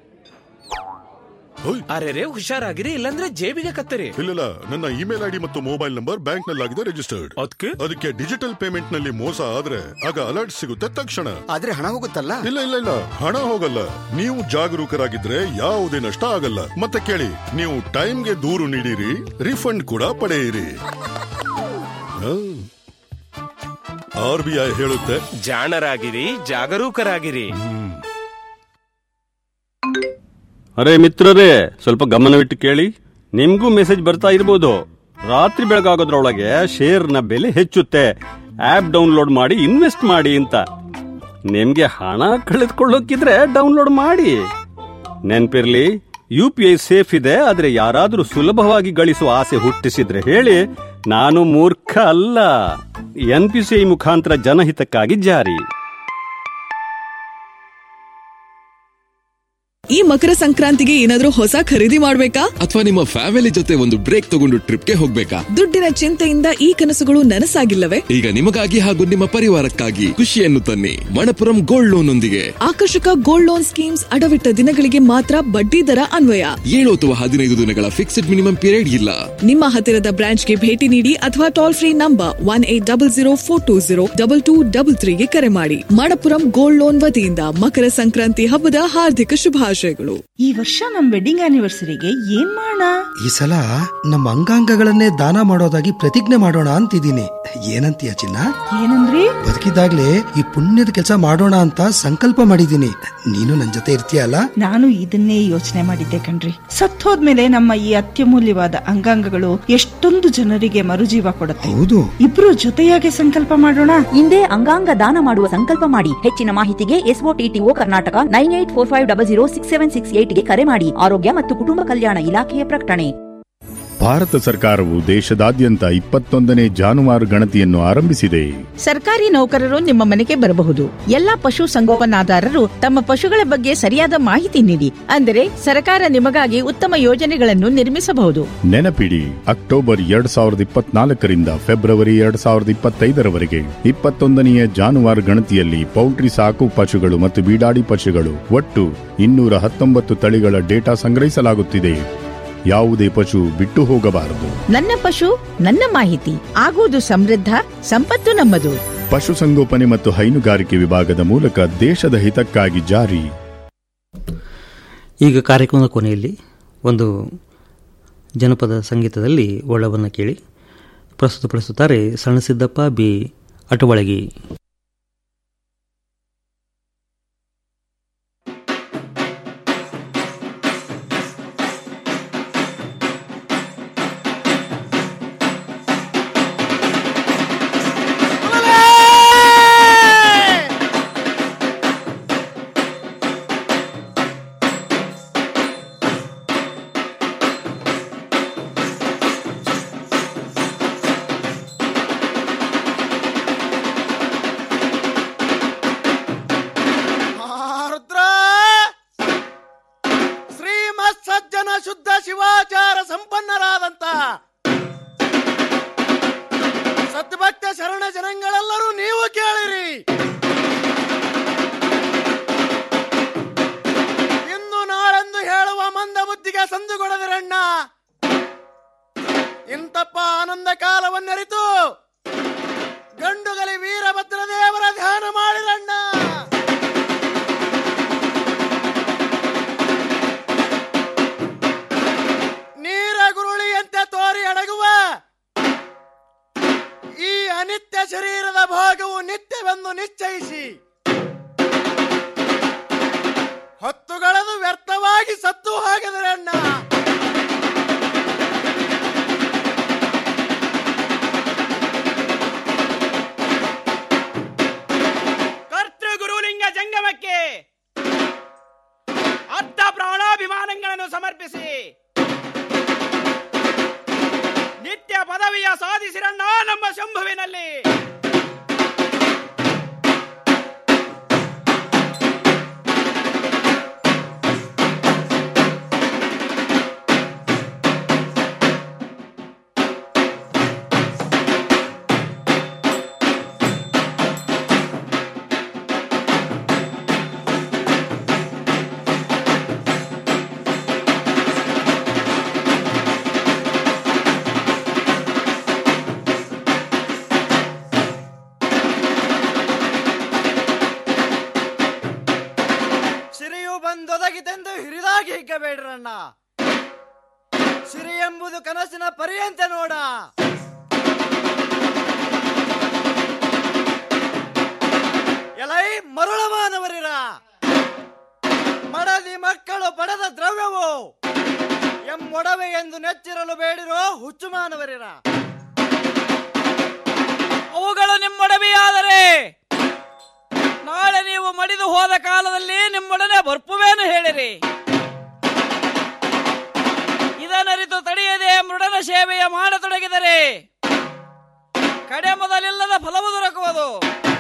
ಅರೆ ಹುಷಾರಾಗಿರಿ ಇಲ್ಲಾಂದ್ರೆ ಜೇಬಿಗೆ ಕತ್ತರಿ ಇಲ್ಲ ನನ್ನ ಇಮೇಲ್ ಐಡಿ ಮತ್ತು ಮೊಬೈಲ್ ನಂಬರ್ ಬ್ಯಾಂಕ್ ನಲ್ಲಾಗಿದೆ ರಿಜಿಸ್ಟರ್ಡ್ ಅದಕ್ಕೆ ಅದಕ್ಕೆ ಡಿಜಿಟಲ್ ಪೇಮೆಂಟ್ ನಲ್ಲಿ ಮೋಸ ಆದ್ರೆ ಆಗ ಅಲರ್ಟ್ ಸಿಗುತ್ತೆ ತಕ್ಷಣ ಆದ್ರೆ ಹಣ ಹೋಗುತ್ತಲ್ಲ ಇಲ್ಲ ಇಲ್ಲ ಇಲ್ಲ ಹಣ ಹೋಗಲ್ಲ ನೀವು ಜಾಗರೂಕರಾಗಿದ್ರೆ ಯಾವುದೇ ನಷ್ಟ ಆಗಲ್ಲ ಮತ್ತೆ ಕೇಳಿ ನೀವು ಟೈಮ್ಗೆ ದೂರು ನೀಡಿರಿ ರಿಫಂಡ್ ಕೂಡ ಪಡೆಯಿರಿ ಆರ್ ಬಿ ಐ ಹೇಳುತ್ತೆ ಜಾಣರಾಗಿರಿ ಜಾಗರೂಕರಾಗಿರಿ ಅರೆ ಮಿತ್ರರೇ ಸ್ವಲ್ಪ ಗಮನವಿಟ್ಟು ಕೇಳಿ ನಿಮ್ಗೂ ಮೆಸೇಜ್ ಬರ್ತಾ ಇರ್ಬೋದು ರಾತ್ರಿ ಬೆಳಗಾಗೋದ್ರೊಳಗೆ ಶೇರ್ನ ಬೆಲೆ ಹೆಚ್ಚುತ್ತೆ ಆಪ್ ಡೌನ್ಲೋಡ್ ಮಾಡಿ ಇನ್ವೆಸ್ಟ್ ಮಾಡಿ ಅಂತ ನಿಮ್ಗೆ ಹಣ ಕಳೆದುಕೊಳ್ಳೋಕಿದ್ರೆ ಡೌನ್ಲೋಡ್ ಮಾಡಿ ನೆನ್ಪಿರ್ಲಿ ಯು ಪಿ ಐ ಸೇಫ್ ಇದೆ ಆದ್ರೆ ಯಾರಾದ್ರೂ ಸುಲಭವಾಗಿ ಗಳಿಸುವ ಆಸೆ ಹುಟ್ಟಿಸಿದ್ರೆ ಹೇಳಿ ನಾನು ಮೂರ್ಖ ಅಲ್ಲ ಎನ್ ಪಿ ಸಿ ಐ ಮುಖಾಂತರ ಜನಹಿತಕ್ಕಾಗಿ ಜಾರಿ ಈ ಮಕರ ಸಂಕ್ರಾಂತಿಗೆ ಏನಾದ್ರೂ ಹೊಸ ಖರೀದಿ ಮಾಡ್ಬೇಕಾ ಅಥವಾ ನಿಮ್ಮ ಫ್ಯಾಮಿಲಿ ಜೊತೆ ಒಂದು ಬ್ರೇಕ್ ತಗೊಂಡು ಟ್ರಿಪ್ಗೆ ಹೋಗ್ಬೇಕಾ ದುಡ್ಡಿನ ಚಿಂತೆಯಿಂದ ಈ ಕನಸುಗಳು ನನಸಾಗಿಲ್ಲವೇ ಈಗ ನಿಮಗಾಗಿ ಹಾಗೂ ನಿಮ್ಮ ಪರಿವಾರಕ್ಕಾಗಿ ಖುಷಿಯನ್ನು ತನ್ನಿ ಮಣಪುರಂ ಗೋಲ್ಡ್ ಲೋನ್ ಒಂದಿಗೆ ಆಕರ್ಷಕ ಗೋಲ್ಡ್ ಲೋನ್ ಸ್ಕೀಮ್ಸ್ ಅಡವಿಟ್ಟ ದಿನಗಳಿಗೆ ಮಾತ್ರ ಬಡ್ಡಿ ದರ ಅನ್ವಯ ಏಳು ಅಥವಾ ಹದಿನೈದು ದಿನಗಳ ಫಿಕ್ಸ್ಡ್ ಮಿನಿಮಮ್ ಪೀರಿಯಡ್ ಇಲ್ಲ ನಿಮ್ಮ ಹತ್ತಿರದ ಬ್ರಾಂಚ್ಗೆ ಭೇಟಿ ನೀಡಿ ಅಥವಾ toll free number one eight double zero four two zero double two double ತ್ರೀಗೆ ಕರೆ ಮಾಡಿ ಮಣಪುರಂ ಗೋಲ್ಡ್ ಲೋನ್ ವತಿಯಿಂದ ಮಕರ ಸಂಕ್ರಾಂತಿ ಹಬ್ಬದ ಹಾರ್ದಿಕ ಶುಭಾಶಯಗಳು ಈ ವರ್ಷ ನಮ್ ವೆಡ್ಡಿಂಗ್ ಆನಿವರ್ಸರಿಗೆ ಏನ್ ಮಾಡೋಣ ಈ ಸಲ ನಮ್ಮ ಅಂಗಾಂಗಗಳನ್ನೇ ದಾನ ಮಾಡೋದಾಗಿ ಪ್ರತಿಜ್ಞೆ ಮಾಡೋಣ ಅಂತಿದ್ದೀನಿ ಏನಂತೀಯ ಚಿನ್ನ ಏನಂದ್ರಿ ಬದುಕಿದಾಗ್ಲೇ ಈ ಪುಣ್ಯದ ಕೆಲಸ ಮಾಡೋಣ ಅಂತ ಸಂಕಲ್ಪ ಮಾಡಿದ್ದೀನಿ ನೀನು ನನ್ ಜೊತೆ ಇರ್ತೀಯಲ್ಲ ನಾನು ಇದನ್ನೇ ಯೋಚನೆ ಮಾಡಿದ್ದೆ ಕಣ್ರಿ ಸತ್ತೋದ್ಮೇಲೆ ನಮ್ಮ ಈ ಅತ್ಯಮೂಲ್ಯವಾದ ಅಂಗಾಂಗಗಳು ಎಷ್ಟೊಂದು ಜನರಿಗೆ ಮರುಜೀವ ಕೊಡುತ್ತೆ ಹೌದು ಇಬ್ರು ಜೊತೆಯಾಗಿ ಸಂಕಲ್ಪ ಮಾಡೋಣ ಹಿಂದೆ ಅಂಗಾಂಗ ದಾನ ಮಾಡುವ ಸಂಕಲ್ಪ ಮಾಡಿ ಹೆಚ್ಚಿನ ಮಾಹಿತಿಗೆ SOTTO Karnataka nine eight four five double zero six seven six ಏಟ್ಗೆ ಕರೆ ಮಾಡಿ ಆರೋಗ್ಯ ಮತ್ತು ಕುಟುಂಬ ಕಲ್ಯಾಣ ಇಲಾಖೆಯ ಪ್ರಕಟಣೆ ಭಾರತ ಸರ್ಕಾರವು ದೇಶದಾದ್ಯಂತ ಇಪ್ಪತ್ತೊಂದನೇ ಜಾನುವಾರು ಗಣತಿಯನ್ನು ಆರಂಭಿಸಿದೆ ಸರ್ಕಾರಿ ನೌಕರರು ನಿಮ್ಮ ಮನೆಗೆ ಬರಬಹುದು ಎಲ್ಲಾ ಪಶು ಸಂಗೋಪನಾದಾರರು ತಮ್ಮ ಪಶುಗಳ ಬಗ್ಗೆ ಸರಿಯಾದ ಮಾಹಿತಿ ನೀಡಿ ಅಂದರೆ ಸರ್ಕಾರ ನಿಮಗಾಗಿ ಉತ್ತಮ ಯೋಜನೆಗಳನ್ನು ನಿರ್ಮಿಸಬಹುದು ನೆನಪಿಡಿ ಅಕ್ಟೋಬರ್ ಎರಡ್ ಸಾವಿರದ ಇಪ್ಪತ್ನಾಲ್ಕರಿಂದ ಫೆಬ್ರವರಿ ಎರಡ್ ಸಾವಿರದ ಇಪ್ಪತ್ತೈದರವರೆಗೆ ಇಪ್ಪತ್ತೊಂದನೆಯ ಜಾನುವಾರು ಗಣತಿಯಲ್ಲಿ ಪೌಲ್ಟ್ರಿ ಸಾಕು ಪಶುಗಳು ಮತ್ತು ಬೀಡಾಡಿ ಪಶುಗಳು ಒಟ್ಟು ಇನ್ನೂರ ಹತ್ತೊಂಬತ್ತು ತಳಿಗಳ ಡೇಟಾ ಸಂಗ್ರಹಿಸಲಾಗುತ್ತಿದೆ ಯಾವುದೇ ಪಶು ಬಿಟ್ಟು ಹೋಗಬಾರದು ನನ್ನ ಪಶು ನನ್ನ ಮಾಹಿತಿ ಆಗುವುದು ಸಮೃದ್ಧ ಸಂಪತ್ತು ನಮ್ಮದು ಪಶುಸಂಗೋಪನೆ ಮತ್ತು ಹೈನುಗಾರಿಕೆ ವಿಭಾಗದ ಮೂಲಕ ದೇಶದ ಹಿತಕ್ಕಾಗಿ ಜಾರಿ ಈಗ ಕಾರ್ಯಕ್ರಮದ ಕೊನೆಯಲ್ಲಿ ಒಂದು ಜನಪದ ಸಂಗೀತದಲ್ಲಿ ಒಳವನ್ನು ಕೇಳಿ ಪ್ರಸ್ತುತಪಡಿಸುತ್ತಾರೆ ಸಣ್ಣಸಿದ್ದಪ್ಪ ಬಿ ಅಟವಳಗಿ ರುದ್ರ ಶ್ರೀಮತ್ ಸಜ್ಜನ ಶುದ್ಧ ಶಿವಾಚಾರ ಸಂಪನ್ನರಾದಂತ ಸದ್ಭಕ್ತ ಶರಣ ಜನಗಳೆಲ್ಲರೂ ನೀವು ಕೇಳಿರಿ ಇಂದು ನಾಳೆಂದು ಹೇಳುವ ಮಂದ ಬುದ್ಧಿಗೆ ಸಂದುಗೊಡದಿರಣ್ಣ ಇಂತಪ್ಪ ಆನಂದ ಕಾಲವನ್ನರಿತು ಗಂಡುಗಲಿ ವೀರಭದ್ರ ದೇವರ ಧ್ಯಾನ ಮಾಡಿರಣ್ಣ ನೀರ ಗುರುಳಿಯಂತೆ ತೋರಿ ಅಡಗುವ ಈ ಅನಿತ್ಯ ಶರೀರದ ಭಾಗವು ನಿತ್ಯವೆಂದು ನಿಶ್ಚಯಿಸಿ ಹೊತ್ತುಗಳದು ವ್ಯರ್ಥವಾಗಿ ಸತ್ತು ಹಾಕಿದರಣ್ಣ ಕರ್ತೃ ಗುರುಲಿಂಗ ಜಂಗಮಕ್ಕೆ ಅರ್ಧ ಪ್ರಾಣಾಭಿಮಾನಗಳನ್ನು ಸಮರ್ಪಿಸಿ ನಿತ್ಯ ಪದವಿಯ ಸಾಧಿಸಿರಣ್ಣ ನಮ್ಮ ಶಂಭುವಿನಲ್ಲಿ ಸಿರಿಯು ಬಂದೊದಗಿತೆಂದು ಹಿರಿದಾಗಿ ಹಿಗ್ಗಬೇಡ್ರಣ್ಣ ಸಿರಿ ಎಂಬುದು ಕನಸಿನ ಪರಿಯಂತೆ ನೋಡ ಎಲೈ ಮರುಳ ಮಾನವರಿರ ಮಡದಿ ಮಕ್ಕಳು ಪಡೆದ ದ್ರವ್ಯವು ಎಮ್ಮೊಡವೆ ಎಂದು ನೆಚ್ಚಿರಲು ಬೇಡಿರೋ ಹುಚ್ಚು ಮಾನವರಿರ ಅವುಗಳು ನಿಮ್ಮೊಡವೆಯಾದರೆ ನಾಳೆ ನೀವು ಮಡಿದು ಹೋದ ಕಾಲದಲ್ಲಿ ನಿಮ್ಮೊಡನೆ ಬರ್ಪುವೇನು ಹೇಳಿರಿ ಇದನ್ನರಿತು ತಡೆಯದೆ ಮೃಡನ ಸೇವೆಯ ಮಾಡತೊಡಗಿದರೆ ಕಡೆ ಮೊದಲಿಲ್ಲದ ಫಲವು ದೊರಕುವುದು